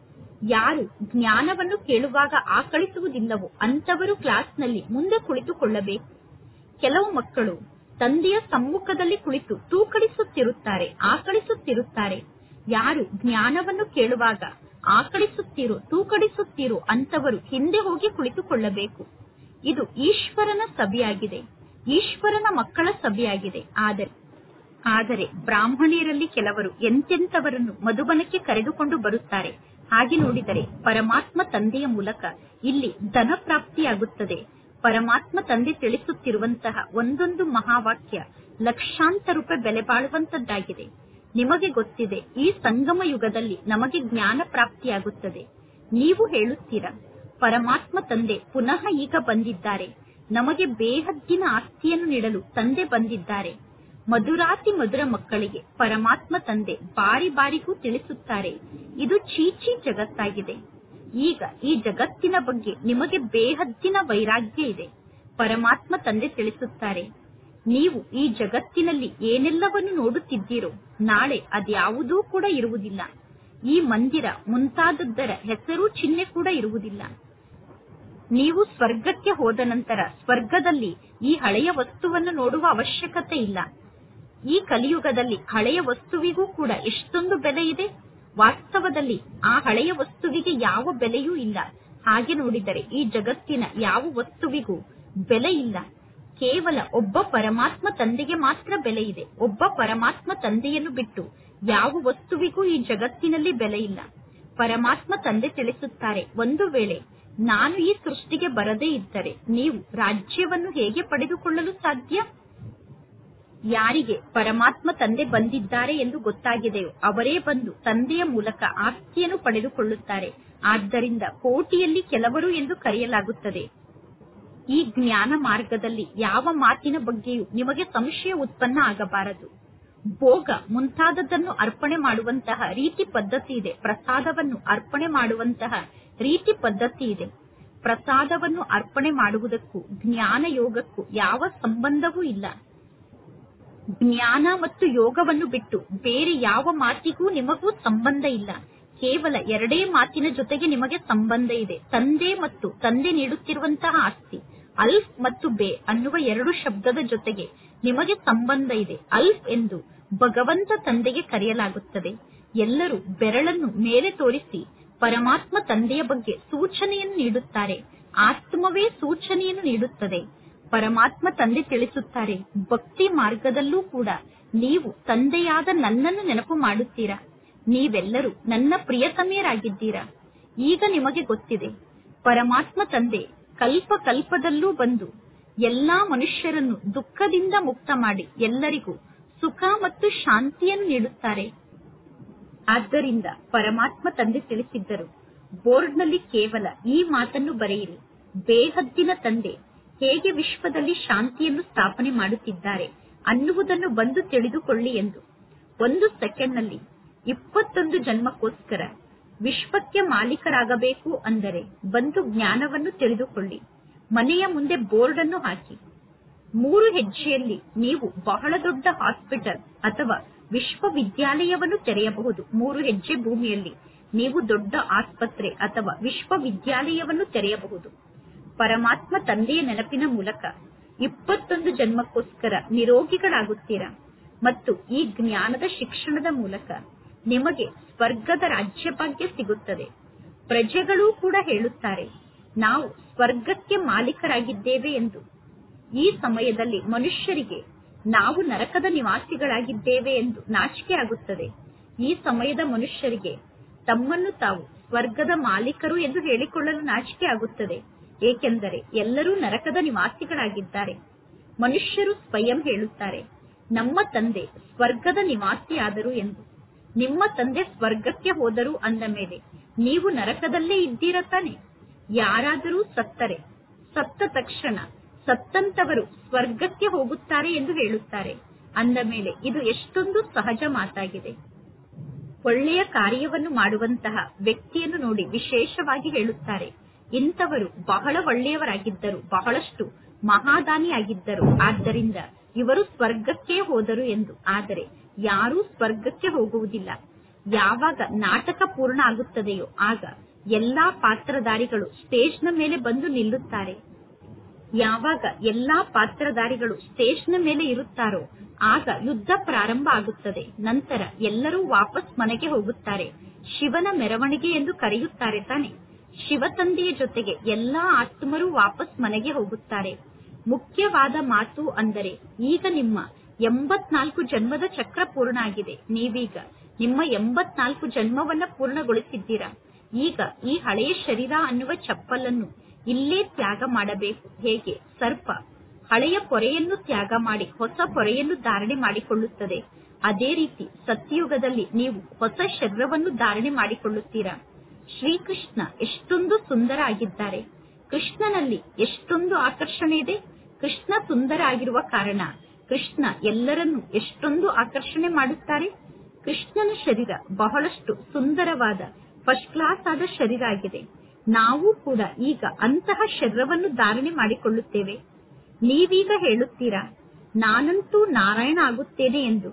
A: ಯಾರು ಜ್ಞಾನವನ್ನು ಕೇಳುವಾಗ ಆಕಳಿಸುವುದಿಲ್ಲವೋ ಅಂತವರು ಕ್ಲಾಸ್ನಲ್ಲಿ ಮುಂದೆ ಕುಳಿತುಕೊಳ್ಳಬೇಕು ಕೆಲವು ಮಕ್ಕಳು ತಂದೆಯ ಸಮ್ಮುಖದಲ್ಲಿ ಕುಳಿತು ತೂಕಡಿಸುತ್ತಿರುತ್ತಾರೆ ಆಕಳಿಸುತ್ತಿರುತ್ತಾರೆ ಯಾರು ಜ್ಞಾನವನ್ನು ಕೇಳುವಾಗ ಆಕಳಿಸುತ್ತೀರೋ ತೂಕಡಿಸುತ್ತೀರೋ ಅಂತವರು ಹಿಂದೆ ಹೋಗಿ ಕುಳಿತುಕೊಳ್ಳಬೇಕು ಇದು ಈಶ್ವರನ ಸಭೆಯಾಗಿದೆ ಈಶ್ವರನ ಮಕ್ಕಳ ಸಭೆಯಾಗಿದೆ ಆದರೆ ಆದರೆ ಬ್ರಾಹ್ಮಣಿಯರಲ್ಲಿ ಕೆಲವರು ಎಂತೆಂತವರನ್ನು ಮಧುಬನಕ್ಕೆ ಕರೆದುಕೊಂಡು ಬರುತ್ತಾರೆ ಹಾಗೆ ನೋಡಿದರೆ ಪರಮಾತ್ಮ ತಂದೆಯ ಮೂಲಕ ಇಲ್ಲಿ ಧನ ಪ್ರಾಪ್ತಿಯಾಗುತ್ತದೆ ಪರಮಾತ್ಮ ತಂದೆ ತಿಳಿಸುತ್ತಿರುವಂತಹ ಒಂದೊಂದು ಮಹಾವಾಕ್ಯ ಲಕ್ಷಾಂತರ ರೂಪಾಯಿ ಬೆಲೆ ಬಾಳುವಂತದ್ದಾಗಿದೆ ನಿಮಗೆ ಗೊತ್ತಿದೆ ಈ ಸಂಗಮ ಯುಗದಲ್ಲಿ ನಮಗೆ ಜ್ಞಾನ ಪ್ರಾಪ್ತಿಯಾಗುತ್ತದೆ ನೀವು ಹೇಳುತ್ತೀರಾ ಪರಮಾತ್ಮ ತಂದೆ ಪುನಃ ಈಗ ಬಂದಿದ್ದಾರೆ ನಮಗೆ ಬೇಹದ್ದಿನ ಆಸ್ತಿಯನ್ನು ನೀಡಲು ತಂದೆ ಬಂದಿದ್ದಾರೆ ಮಧುರಾತಿ ಮಧುರ ಮಕ್ಕಳಿಗೆ ಪರಮಾತ್ಮ ತಂದೆ ಬಾರಿ ಬಾರಿಗೂ ತಿಳಿಸುತ್ತಾರೆ ಇದು ಚೀಚಿ ಜಗತ್ತಾಗಿದೆ ಈಗ ಈ ಜಗತ್ತಿನ ಬಗ್ಗೆ ನಿಮಗೆ ಬೇಹದ್ದಿನ ವೈರಾಗ್ಯ ಇದೆ ಪರಮಾತ್ಮ ತಂದೆ ತಿಳಿಸುತ್ತಾರೆ ನೀವು ಈ ಜಗತ್ತಿನಲ್ಲಿ ಏನೆಲ್ಲವನ್ನು ನೋಡುತ್ತಿದ್ದೀರೋ ನಾಳೆ ಅದ್ಯಾವುದೂ ಕೂಡ ಇರುವುದಿಲ್ಲ ಈ ಮಂದಿರ ಮುಂತಾದದ್ದರ ಹೆಸರು ಚಿಹ್ನೆ ಕೂಡ ಇರುವುದಿಲ್ಲ ನೀವು ಸ್ವರ್ಗಕ್ಕೆ ಹೋದ ನಂತರ ಸ್ವರ್ಗದಲ್ಲಿ ಈ ಹಳೆಯ ವಸ್ತುವನ್ನು ನೋಡುವ ಅವಶ್ಯಕತೆ ಇಲ್ಲ ಈ ಕಲಿಯುಗದಲ್ಲಿ ಹಳೆಯ ವಸ್ತುವಿಗೂ ಕೂಡ ಎಷ್ಟೊಂದು ಬೆಲೆ ಇದೆ ವಾಸ್ತವದಲ್ಲಿ ಆ ಹಳೆಯ ವಸ್ತುವಿಗೆ ಯಾವ ಬೆಲೆಯೂ ಇಲ್ಲ ಹಾಗೆ ನೋಡಿದರೆ ಈ ಜಗತ್ತಿನ ಯಾವ ವಸ್ತುವಿಗೂ ಬೆಲೆ ಇಲ್ಲ ಕೇವಲ ಒಬ್ಬ ಪರಮಾತ್ಮ ತಂದೆಗೆ ಮಾತ್ರ ಬೆಲೆ ಇದೆ ಒಬ್ಬ ಪರಮಾತ್ಮ ತಂದೆಯನ್ನು ಬಿಟ್ಟು ಯಾವ ವಸ್ತುವಿಗೂ ಈ ಜಗತ್ತಿನಲ್ಲಿ ಬೆಲೆ ಇಲ್ಲ ಪರಮಾತ್ಮ ತಂದೆ ತಿಳಿಸುತ್ತಾರೆ ಒಂದು ವೇಳೆ ನಾನು ಈ ಸೃಷ್ಟಿಗೆ ಬರದೇ ಇದ್ದರೆ ನೀವು ರಾಜ್ಯವನ್ನು ಹೇಗೆ ಪಡೆದುಕೊಳ್ಳಲು ಸಾಧ್ಯ ಯಾರಿಗೆ ಪರಮಾತ್ಮ ತಂದೆ ಬಂದಿದ್ದಾರೆ ಎಂದು ಗೊತ್ತಾಗಿದೆಯೋ ಅವರೇ ಬಂದು ತಂದೆಯ ಮೂಲಕ ಆಸ್ತಿಯನ್ನು ಪಡೆದುಕೊಳ್ಳುತ್ತಾರೆ ಆದ್ದರಿಂದ ಕೋಟಿಯಲ್ಲಿ ಕೆಲವರು ಎಂದು ಕರೆಯಲಾಗುತ್ತದೆ ಈ ಜ್ಞಾನ ಮಾರ್ಗದಲ್ಲಿ ಯಾವ ಮಾತಿನ ಬಗ್ಗೆಯೂ ನಿಮಗೆ ಸಂಶಯ ಉತ್ಪನ್ನ ಆಗಬಾರದು ಭೋಗ ಮುಂತಾದದ್ದನ್ನು ಅರ್ಪಣೆ ಮಾಡುವಂತಹ ರೀತಿ ಪದ್ಧತಿ ಇದೆ ಪ್ರಸಾದವನ್ನು ಅರ್ಪಣೆ ಮಾಡುವಂತಹ ರೀತಿ ಪದ್ಧತಿ ಇದೆ ಪ್ರಸಾದವನ್ನು ಅರ್ಪಣೆ ಮಾಡುವುದಕ್ಕೂ ಜ್ಞಾನ ಯೋಗಕ್ಕೂ ಯಾವ ಸಂಬಂಧವೂ ಇಲ್ಲ ಜ್ಞಾನ ಮತ್ತು ಯೋಗವನ್ನು ಬಿಟ್ಟು ಬೇರೆ ಯಾವ ಮಾತಿಗೂ ನಿಮಗೂ ಸಂಬಂಧ ಇಲ್ಲ ಕೇವಲ ಎರಡೇ ಮಾತಿನ ಜೊತೆಗೆ ನಿಮಗೆ ಸಂಬಂಧ ಇದೆ ತಂದೆ ಮತ್ತು ತಂದೆ ನೀಡುತ್ತಿರುವಂತಹ ಆಸ್ತಿ ಅಲ್ಫ್ ಮತ್ತು ಬೇ ಅನ್ನುವ ಎರಡು ಶಬ್ದದ ಜೊತೆಗೆ ನಿಮಗೆ ಸಂಬಂಧ ಇದೆ ಅಲ್ಫ್ ಎಂದು ಭಗವಂತ ತಂದೆಗೆ ಕರೆಯಲಾಗುತ್ತದೆ ಎಲ್ಲರೂ ಬೆರಳನ್ನು ಮೇಲೆ ತೋರಿಸಿ ಪರಮಾತ್ಮ ತಂದೆಯ ಬಗ್ಗೆ ಸೂಚನೆಯನ್ನು ನೀಡುತ್ತಾರೆ ಆತ್ಮವೇ ಸೂಚನೆಯನ್ನು ನೀಡುತ್ತದೆ ಪರಮಾತ್ಮ ತಂದೆ ತಿಳಿಸುತ್ತಾರೆ ಭಕ್ತಿ ಮಾರ್ಗದಲ್ಲೂ ಕೂಡ ನೀವು ತಂದೆಯಾದ ನನ್ನನ್ನು ನೆನಪು ಮಾಡುತ್ತೀರಾ ನೀವೆಲ್ಲರೂ ನನ್ನ ಪ್ರಿಯತಮೆಯರಾಗಿದ್ದೀರಾ ಈಗ ನಿಮಗೆ ಗೊತ್ತಿದೆ ಪರಮಾತ್ಮ ತಂದೆ ಕಲ್ಪ ಕಲ್ಪದಲ್ಲೂ ಬಂದು ಎಲ್ಲಾ ಮನುಷ್ಯರನ್ನು ದುಃಖದಿಂದ ಮುಕ್ತ ಮಾಡಿ ಎಲ್ಲರಿಗೂ ಸುಖ ಮತ್ತು ಶಾಂತಿಯನ್ನು ನೀಡುತ್ತಾರೆ ಆದ್ದರಿಂದ ಪರಮಾತ್ಮ ತಂದೆ ತಿಳಿಸಿದ್ದರು ಬೋರ್ಡ್ನಲ್ಲಿ ಕೇವಲ ಈ ಮಾತನ್ನು ಬರೆಯಿರಿ ಬೇಹದ್ದಿನ ತಂದೆ ಹೇಗೆ ವಿಶ್ವದಲ್ಲಿ ಶಾಂತಿಯನ್ನು ಸ್ಥಾಪನೆ ಮಾಡುತ್ತಿದ್ದಾರೆ ಅನ್ನುವುದನ್ನು ಬಂದು ತಿಳಿದುಕೊಳ್ಳಿ ಎಂದು ಒಂದು ಸೆಕೆಂಡ್ನಲ್ಲಿ ಇಪ್ಪತ್ತೊಂದು ಜನ್ಮಕ್ಕೋಸ್ಕರ ವಿಶ್ವಕ್ಕೆ ಮಾಲೀಕರಾಗಬೇಕು ಅಂದರೆ ಬಂದು ಜ್ಞಾನವನ್ನು ತಿಳಿದುಕೊಳ್ಳಿ ಮನೆಯ ಮುಂದೆ ಬೋರ್ಡ್ ಅನ್ನು ಹಾಕಿ ಮೂರು ಹೆಜ್ಜೆಯಲ್ಲಿ ನೀವು ಬಹಳ ದೊಡ್ಡ ಹಾಸ್ಪಿಟಲ್ ಅಥವಾ ವಿಶ್ವವಿದ್ಯಾಲಯವನ್ನು ತೆರೆಯಬಹುದು ಮೂರು ಹೆಜ್ಜೆ ಭೂಮಿಯಲ್ಲಿ ನೀವು ದೊಡ್ಡ ಆಸ್ಪತ್ರೆ ಅಥವಾ ವಿಶ್ವವಿದ್ಯಾಲಯವನ್ನು ತೆರೆಯಬಹುದು ಪರಮಾತ್ಮ ತಂದೆಯ ನೆನಪಿನ ಮೂಲಕ ಇಪ್ಪತ್ತೊಂದು ಜನ್ಮಕ್ಕೋಸ್ಕರ ನಿರೋಗಿಗಳಾಗುತ್ತೀರಾ ಮತ್ತು ಈ ಜ್ಞಾನದ ಶಿಕ್ಷಣದ ಮೂಲಕ ನಿಮಗೆ ಸ್ವರ್ಗದ ರಾಜ್ಯಭಾಗ್ಯ ಸಿಗುತ್ತದೆ ಪ್ರಜೆಗಳೂ ಕೂಡ ಹೇಳುತ್ತಾರೆ ನಾವು ಸ್ವರ್ಗಕ್ಕೆ ಮಾಲೀಕರಾಗಿದ್ದೇವೆ ಎಂದು ಈ ಸಮಯದಲ್ಲಿ ಮನುಷ್ಯರಿಗೆ ನಾವು ನರಕದ ನಿವಾಸಿಗಳಾಗಿದ್ದೇವೆ ಎಂದು ನಾಚಿಕೆ ಆಗುತ್ತದೆ ಈ ಸಮಯದ ಮನುಷ್ಯರಿಗೆ ತಮ್ಮನ್ನು ತಾವು ಸ್ವರ್ಗದ ಮಾಲೀಕರು ಎಂದು ಹೇಳಿಕೊಳ್ಳಲು ನಾಚಿಕೆ ಆಗುತ್ತದೆ ಏಕೆಂದರೆ ಎಲ್ಲರೂ ನರಕದ ನಿವಾಸಿಗಳಾಗಿದ್ದಾರೆ ಮನುಷ್ಯರು ಸ್ವಯಂ ಹೇಳುತ್ತಾರೆ ನಮ್ಮ ತಂದೆ ಸ್ವರ್ಗದ ನಿವಾಸಿಯಾದರು ಎಂದು ನಿಮ್ಮ ತಂದೆ ಸ್ವರ್ಗಕ್ಕೆ ಹೋದರು ಅಂದ ಮೇಲೆ ನೀವು ನರಕದಲ್ಲೇ ಇದ್ದೀರ ತಾನೆ ಯಾರಾದರೂ ಸತ್ತರೆ ಸತ್ತ ತಕ್ಷಣ ಸತ್ತಂತವರು ಸ್ವರ್ಗಕ್ಕೆ ಹೋಗುತ್ತಾರೆ ಎಂದು ಹೇಳುತ್ತಾರೆ ಅಂದ ಮೇಲೆ ಇದು ಎಷ್ಟೊಂದು ಸಹಜ ಮಾತಾಗಿದೆ ಒಳ್ಳೆಯ ಕಾರ್ಯವನ್ನು ಮಾಡುವಂತಹ ವ್ಯಕ್ತಿಯನ್ನು ನೋಡಿ ವಿಶೇಷವಾಗಿ ಹೇಳುತ್ತಾರೆ ಇಂಥವರು ಬಹಳ ಒಳ್ಳೆಯವರಾಗಿದ್ದರು ಬಹಳಷ್ಟು ಮಹಾದಾನಿಯಾಗಿದ್ದರು ಆದ್ದರಿಂದ ಇವರು ಸ್ವರ್ಗಕ್ಕೆ ಹೋದರು ಎಂದು ಆದರೆ ಯಾರೂ ಸ್ವರ್ಗಕ್ಕೆ ಹೋಗುವುದಿಲ್ಲ ಯಾವಾಗ ನಾಟಕ ಪೂರ್ಣ ಆಗುತ್ತದೆಯೋ ಆಗ ಎಲ್ಲಾ ಪಾತ್ರಧಾರಿಗಳು ಸ್ಟೇಜ್ನ ಮೇಲೆ ಬಂದು ನಿಲ್ಲುತ್ತಾರೆ ಯಾವಾಗ ಎಲ್ಲಾ ಪಾತ್ರಧಾರಿಗಳು ಸ್ಟೇಜ್ನ ಮೇಲೆ ಇರುತ್ತಾರೋ ಆಗ ಯುದ್ಧ ಪ್ರಾರಂಭ ಆಗುತ್ತದೆ ನಂತರ ಎಲ್ಲರೂ ವಾಪಸ್ ಮನೆಗೆ ಹೋಗುತ್ತಾರೆ ಶಿವನ ಮೆರವಣಿಗೆ ಎಂದು ಕರೆಯುತ್ತಾರೆ ತಾನೆ ಶಿವತಂದೆಯ ಜೊತೆಗೆ ಎಲ್ಲಾ ಆತ್ಮರು ವಾಪಸ್ ಮನೆಗೆ ಹೋಗುತ್ತಾರೆ ಮುಖ್ಯವಾದ ಮಾತು ಅಂದರೆ ಈಗ ನಿಮ್ಮ ಎಂಬತ್ನಾಲ್ಕು ಜನ್ಮದ ಚಕ್ರ ಪೂರ್ಣ ಆಗಿದೆ ನೀವೀಗ ನಿಮ್ಮ ಎಂಬತ್ನಾಲ್ಕು ಜನ್ಮವನ್ನ ಪೂರ್ಣಗೊಳಿಸಿದ್ದೀರಾ ಈಗ ಈ ಹಳೆಯ ಶರೀರ ಅನ್ನುವ ಚಪ್ಪಲನ್ನು ಇಲ್ಲೇ ತ್ಯಾಗ ಮಾಡಬೇಕು ಹೇಗೆ ಸರ್ಪ ಹಳೆಯ ಪೊರೆಯನ್ನು ತ್ಯಾಗ ಮಾಡಿ ಹೊಸ ಪೊರೆಯನ್ನು ಧಾರಣೆ ಮಾಡಿಕೊಳ್ಳುತ್ತದೆ ಅದೇ ರೀತಿ ಸತ್ಯಯುಗದಲ್ಲಿ ನೀವು ಹೊಸ ಶರೀರವನ್ನು ಧಾರಣೆ ಮಾಡಿಕೊಳ್ಳುತ್ತೀರಾ ಶ್ರೀಕೃಷ್ಣ ಎಷ್ಟೊಂದು ಸುಂದರ ಆಗಿದ್ದಾರೆ ಕೃಷ್ಣನಲ್ಲಿ ಎಷ್ಟೊಂದು ಆಕರ್ಷಣೆ ಇದೆ ಕೃಷ್ಣ ಸುಂದರ ಆಗಿರುವ ಕಾರಣ ಕೃಷ್ಣ ಎಲ್ಲರನ್ನೂ ಎಷ್ಟೊಂದು ಆಕರ್ಷಣೆ ಮಾಡುತ್ತಾರೆ ಕೃಷ್ಣನ ಶರೀರ ಬಹಳಷ್ಟು ಸುಂದರವಾದ ಫಸ್ಟ್ ಕ್ಲಾಸ್ ಆದ ಶರೀರ ಆಗಿದೆ ನಾವು ಕೂಡ ಈಗ ಅಂತಹ ಶರೀರವನ್ನು ಧಾರಣೆ ಮಾಡಿಕೊಳ್ಳುತ್ತೇವೆ ನೀವೀಗ ಹೇಳುತ್ತೀರಾ ನಾನಂತೂ ನಾರಾಯಣ ಆಗುತ್ತೇನೆ ಎಂದು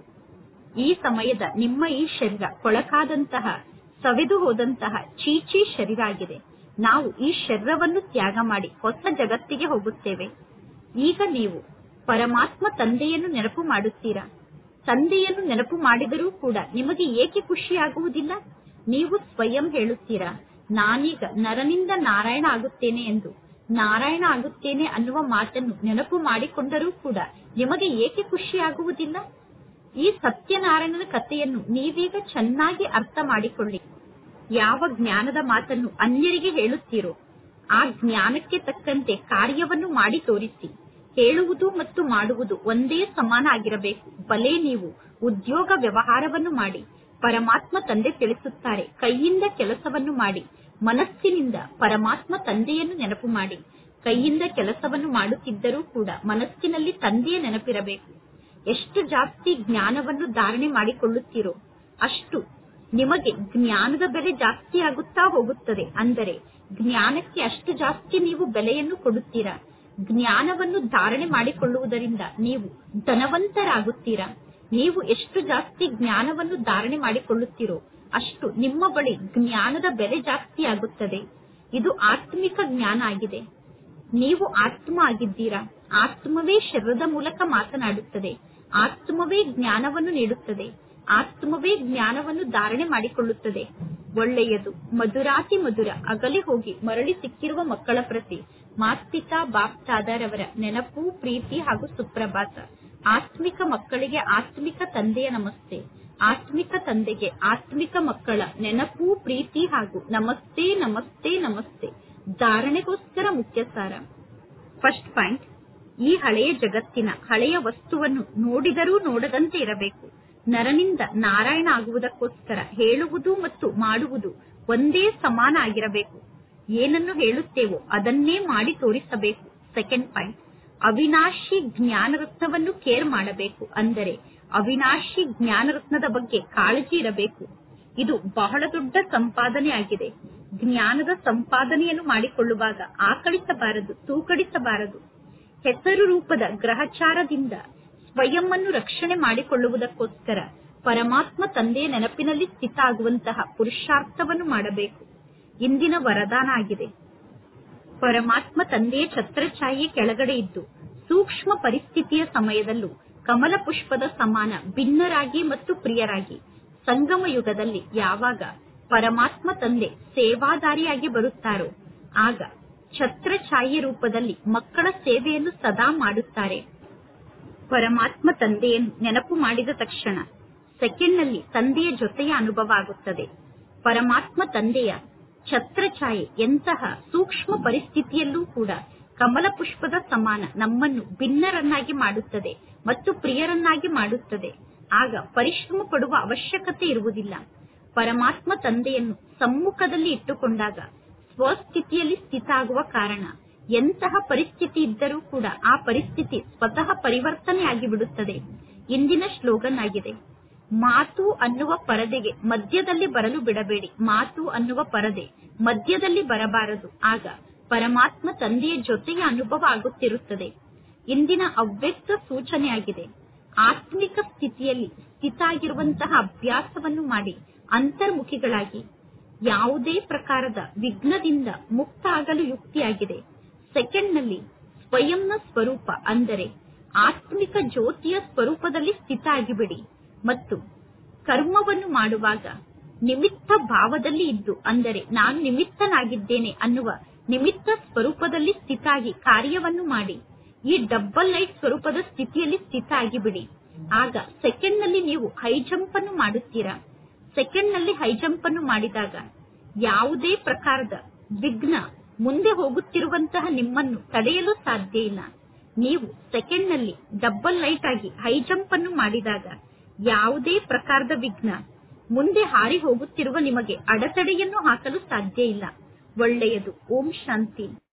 A: ಈ ಸಮಯದ ನಿಮ್ಮ ಈ ಶರೀರ ಕೊಳಕಾದಂತಹ ಸವೆದು ಹೋದಂತಹ ಚೀಚಿ ಶರೀರ ಆಗಿದೆ ನಾವು ಈ ಶರೀರವನ್ನು ತ್ಯಾಗ ಮಾಡಿ ಹೊಸ ಜಗತ್ತಿಗೆ ಹೋಗುತ್ತೇವೆ ಈಗ ನೀವು ಪರಮಾತ್ಮ ತಂದೆಯನ್ನು ನೆನಪು ಮಾಡುತ್ತೀರಾ ತಂದೆಯನ್ನು ನೆನಪು ಮಾಡಿದರೂ ಕೂಡ ನಿಮಗೆ ಏಕೆ ಖುಷಿಯಾಗುವುದಿಲ್ಲ ನೀವು ಸ್ವಯಂ ಹೇಳುತ್ತೀರಾ ನಾನೀಗ ನರನಿಂದ ನಾರಾಯಣ ಆಗುತ್ತೇನೆ ಎಂದು ನಾರಾಯಣ ಆಗುತ್ತೇನೆ ಅನ್ನುವ ಮಾತನ್ನು ನೆನಪು ಮಾಡಿಕೊಂಡರೂ ಕೂಡ ನಿಮಗೆ ಏಕೆ ಖುಷಿಯಾಗುವುದಿಲ್ಲ ಈ ಸತ್ಯನಾರಾಯಣನ ಕಥೆಯನ್ನು ನೀವೀಗ ಚೆನ್ನಾಗಿ ಅರ್ಥ ಮಾಡಿಕೊಳ್ಳಿ ಯಾವ ಜ್ಞಾನದ ಮಾತನ್ನು ಅನ್ಯರಿಗೆ ಹೇಳುತ್ತೀರೋ ಆ ಜ್ಞಾನಕ್ಕೆ ತಕ್ಕಂತೆ ಕಾರ್ಯವನ್ನು ಮಾಡಿ ತೋರಿಸಿ ಹೇಳುವುದು ಮತ್ತು ಮಾಡುವುದು ಒಂದೇ ಸಮಾನ ಆಗಿರಬೇಕು ಬಲೆ ನೀವು ಉದ್ಯೋಗ ವ್ಯವಹಾರವನ್ನು ಮಾಡಿ ಪರಮಾತ್ಮ ತಂದೆ ತಿಳಿಸುತ್ತಾರೆ ಕೈಯಿಂದ ಕೆಲಸವನ್ನು ಮಾಡಿ ಮನಸ್ಸಿನಿಂದ ಪರಮಾತ್ಮ ತಂದೆಯನ್ನು ನೆನಪು ಮಾಡಿ ಕೈಯಿಂದ ಕೆಲಸವನ್ನು ಮಾಡುತ್ತಿದ್ದರೂ ಕೂಡ ಮನಸ್ಸಿನಲ್ಲಿ ತಂದೆಯ ನೆನಪಿರಬೇಕು ಎಷ್ಟು ಜಾಸ್ತಿ ಜ್ಞಾನವನ್ನು ಧಾರಣೆ ಮಾಡಿಕೊಳ್ಳುತ್ತೀರೋ ಅಷ್ಟು ನಿಮಗೆ ಜ್ಞಾನದ ಬೆಲೆ ಜಾಸ್ತಿ ಆಗುತ್ತಾ ಹೋಗುತ್ತದೆ ಅಂದರೆ ಜ್ಞಾನಕ್ಕೆ ಅಷ್ಟು ಜಾಸ್ತಿ ನೀವು ಬೆಲೆಯನ್ನು ಕೊಡುತ್ತೀರಾ ಜ್ಞಾನವನ್ನು ಧಾರಣೆ ಮಾಡಿಕೊಳ್ಳುವುದರಿಂದ ನೀವು ಧನವಂತರಾಗುತ್ತೀರಾ ನೀವು ಎಷ್ಟು ಜಾಸ್ತಿ ಜ್ಞಾನವನ್ನು ಧಾರಣೆ ಮಾಡಿಕೊಳ್ಳುತ್ತೀರೋ ಅಷ್ಟು ನಿಮ್ಮ ಬಳಿ ಜ್ಞಾನದ ಬೆಲೆ ಜಾಸ್ತಿ ಆಗುತ್ತದೆ ಇದು ಆತ್ಮಿಕ ಜ್ಞಾನ ಆಗಿದೆ ನೀವು ಆತ್ಮ ಆಗಿದ್ದೀರಾ ಆತ್ಮವೇ ಶರೀರದ ಮೂಲಕ ಮಾತನಾಡುತ್ತದೆ ಆತ್ಮವೇ ಜ್ಞಾನವನ್ನು ನೀಡುತ್ತದೆ ಆತ್ಮವೇ ಜ್ಞಾನವನ್ನು ಧಾರಣೆ ಮಾಡಿಕೊಳ್ಳುತ್ತದೆ ಒಳ್ಳೆಯದು ಮಧುರಾತಿ ಮಧುರ ಅಗಲಿ ಹೋಗಿ ಮರಳಿ ಸಿಕ್ಕಿರುವ ಮಕ್ಕಳ ಪ್ರತಿ ಮಾಸ್ತಿತಾ ಬಾಪ್ತಾದರವರ ನೆನಪು ಪ್ರೀತಿ ಹಾಗೂ ಸುಪ್ರಭಾತ ಆತ್ಮಿಕ ಮಕ್ಕಳಿಗೆ ಆತ್ಮಿಕ ತಂದೆಯ ನಮಸ್ತೆ ಆತ್ಮಿಕ ತಂದೆಗೆ ಆತ್ಮಿಕ ಮಕ್ಕಳ ನೆನಪು ಪ್ರೀತಿ ಹಾಗೂ ನಮಸ್ತೆ ನಮಸ್ತೆ ನಮಸ್ತೆ ಧಾರಣೆಗೋಸ್ಕರ ಮುಖ್ಯ ಸಾರ ಫಸ್ಟ್ ಪಾಯಿಂಟ್ ಈ ಹಳೆಯ ಜಗತ್ತಿನ ಹಳೆಯ ವಸ್ತುವನ್ನು ನೋಡಿದರೂ ನೋಡದಂತೆ ಇರಬೇಕು ನರನಿಂದ ನಾರಾಯಣ ಆಗುವುದಕ್ಕೋಸ್ಕರ ಹೇಳುವುದು ಮತ್ತು ಮಾಡುವುದು ಒಂದೇ ಸಮಾನ ಆಗಿರಬೇಕು ಏನನ್ನು ಹೇಳುತ್ತೇವೋ ಅದನ್ನೇ ಮಾಡಿ ತೋರಿಸಬೇಕು ಸೆಕೆಂಡ್ ಪಾಯಿಂಟ್ ಅವಿನಾಶಿ ಜ್ಞಾನರತ್ನವನ್ನು ಕೇರ್ ಮಾಡಬೇಕು ಅಂದರೆ ಅವಿನಾಶಿ ಜ್ಞಾನರತ್ನದ ಬಗ್ಗೆ ಕಾಳಜಿ ಇರಬೇಕು ಇದು ಬಹಳ ದೊಡ್ಡ ಸಂಪಾದನೆ ಆಗಿದೆ ಜ್ಞಾನದ ಸಂಪಾದನೆಯನ್ನು ಮಾಡಿಕೊಳ್ಳುವಾಗ ಆಕಳಿಸಬಾರದು ತೂಕಡಿಸಬಾರದು ಹೆಸರು ರೂಪದ ಗ್ರಹಚಾರದಿಂದ ಸ್ವಯಂ ಅನ್ನು ರಕ್ಷಣೆ ಮಾಡಿಕೊಳ್ಳುವುದಕ್ಕೋಸ್ಕರ ಪರಮಾತ್ಮ ತಂದೆಯ ನೆನಪಿನಲ್ಲಿ ಸ್ಥಿತ ಆಗುವಂತಹ ಪುರುಷಾರ್ಥವನ್ನು ಮಾಡಬೇಕು ಇಂದಿನ ವರದಾನ ಆಗಿದೆ ಪರಮಾತ್ಮ ತಂದೆಯ ಛತ್ರಛಾಯೆ ಕೆಳಗಡೆ ಇದ್ದು ಸೂಕ್ಷ್ಮ ಪರಿಸ್ಥಿತಿಯ ಸಮಯದಲ್ಲೂ ಕಮಲ ಪುಷ್ಪದ ಸಮಾನ ಭಿನ್ನರಾಗಿ ಮತ್ತು ಪ್ರಿಯರಾಗಿ ಸಂಗಮ ಯುಗದಲ್ಲಿ ಯಾವಾಗ ಪರಮಾತ್ಮ ತಂದೆ ಸೇವಾದಾರಿಯಾಗಿ ಬರುತ್ತಾರೋ ಆಗ ಛತ್ರಛಾಯೆ ರೂಪದಲ್ಲಿ ಮಕ್ಕಳ ಸೇವೆಯನ್ನು ಸದಾ ಮಾಡುತ್ತಾರೆ ಪರಮಾತ್ಮ ತಂದೆಯನ್ನು ನೆನಪು ಮಾಡಿದ ತಕ್ಷಣ ಸೆಕೆಂಡ್ನಲ್ಲಿ ತಂದೆಯ ಜೊತೆಯ ಅನುಭವ ಆಗುತ್ತದೆ ಪರಮಾತ್ಮ ತಂದೆಯ ಛತ್ರಛಾಯೆ ಎಂತಹ ಸೂಕ್ಷ್ಮ ಪರಿಸ್ಥಿತಿಯಲ್ಲೂ ಕೂಡ ಕಮಲ ಪುಷ್ಪದ ಸಮಾನ ನಮ್ಮನ್ನು ಭಿನ್ನರನ್ನಾಗಿ ಮಾಡುತ್ತದೆ ಮತ್ತು ಪ್ರಿಯರನ್ನಾಗಿ ಮಾಡುತ್ತದೆ ಆಗ ಪರಿಶ್ರಮ ಪಡುವ ಅವಶ್ಯಕತೆ ಇರುವುದಿಲ್ಲ ಪರಮಾತ್ಮ ತಂದೆಯನ್ನು ಸಮ್ಮುಖದಲ್ಲಿ ಇಟ್ಟುಕೊಂಡಾಗ ಸ್ವಸ್ಥಿತಿಯಲ್ಲಿ ಸ್ಥಿತ ಆಗುವ ಕಾರಣ ಎಂತಹ ಪರಿಸ್ಥಿತಿ ಇದ್ದರೂ ಕೂಡ ಆ ಪರಿಸ್ಥಿತಿ ಸ್ವತಃ ಪರಿವರ್ತನೆ ಆಗಿಬಿಡುತ್ತದೆ ಇಂದಿನ ಸ್ಲೋಗನ್ ಆಗಿದೆ ಮಾತು ಅನ್ನುವ ಪರದೆಗೆ ಮಧ್ಯದಲ್ಲಿ ಬರಲು ಬಿಡಬೇಡಿ ಮಾತು ಅನ್ನುವ ಪರದೆ ಮಧ್ಯದಲ್ಲಿ ಬರಬಾರದು ಆಗ ಪರಮಾತ್ಮ ತಂದೆಯ ಜೊತೆಗೆ ಅನುಭವ ಆಗುತ್ತಿರುತ್ತದೆ ಇಂದಿನ ಅವ್ಯಕ್ತ ಸೂಚನೆಯಾಗಿದೆ ಆತ್ಮಿಕ ಸ್ಥಿತಿಯಲ್ಲಿ ಸ್ಥಿತ ಆಗಿರುವಂತಹ ಅಭ್ಯಾಸವನ್ನು ಮಾಡಿ ಅಂತರ್ಮುಖಿಗಳಾಗಿ ಯಾವುದೇ ಪ್ರಕಾರದ ವಿಘ್ನದಿಂದ ಮುಕ್ತ ಆಗಲು ಯುಕ್ತಿಯಾಗಿದೆ ಸೆಕೆಂಡ್ನಲ್ಲಿ ಸ್ವಯಂನ ಸ್ವರೂಪ ಅಂದರೆ ಆತ್ಮಿಕ ಜ್ಯೋತಿಯ ಸ್ವರೂಪದಲ್ಲಿ ಸ್ಥಿತ ಆಗಿಬಿಡಿ ಮತ್ತು ಕರ್ಮವನ್ನು ಮಾಡುವಾಗ ನಿಮಿತ್ತ ಭಾವದಲ್ಲಿ ಇದ್ದು ಅಂದರೆ ನಾನು ನಿಮಿತ್ತನಾಗಿದ್ದೇನೆ ಅನ್ನುವ ನಿಮಿತ್ತ ಸ್ವರೂಪದಲ್ಲಿ ಸ್ಥಿತ ಆಗಿ ಕಾರ್ಯವನ್ನು ಮಾಡಿ ಈ ಡಬ್ಬಲ್ ಲೈಟ್ ಸ್ವರೂಪದ ಸ್ಥಿತಿಯಲ್ಲಿ ಸ್ಥಿತ ಆಗಿಬಿಡಿ ಆಗ ಸೆಕೆಂಡ್ ನಲ್ಲಿ ನೀವು ಹೈ ಜಂಪ್ ಅನ್ನು ಮಾಡುತ್ತೀರಾ ಸೆಕೆಂಡ್ ನಲ್ಲಿ ಹೈ ಜಂಪ್ ಅನ್ನು ಮಾಡಿದಾಗ ಯಾವುದೇ ಪ್ರಕಾರದ ವಿಘ್ನ ಮುಂದೆ ಹೋಗುತ್ತಿರುವಂತಹ ನಿಮ್ಮನ್ನು ತಡೆಯಲು ಸಾಧ್ಯ ಇಲ್ಲ ನೀವು ಸೆಕೆಂಡ್ ನಲ್ಲಿ ಡಬ್ಬಲ್ ಲೈಟ್ ಆಗಿ ಹೈ ಜಂಪ್ ಅನ್ನು ಮಾಡಿದಾಗ ಯಾವುದೇ ಪ್ರಕಾರದ ವಿಘ್ನ ಮುಂದೆ ಹಾರಿ ಹೋಗುತ್ತಿರುವ ನಿಮಗೆ ಅಡೆತಡೆಯನ್ನು ಹಾಕಲು ಸಾಧ್ಯ ಇಲ್ಲ ಒಳ್ಳೆಯದು ಓಂ ಶಾಂತಿ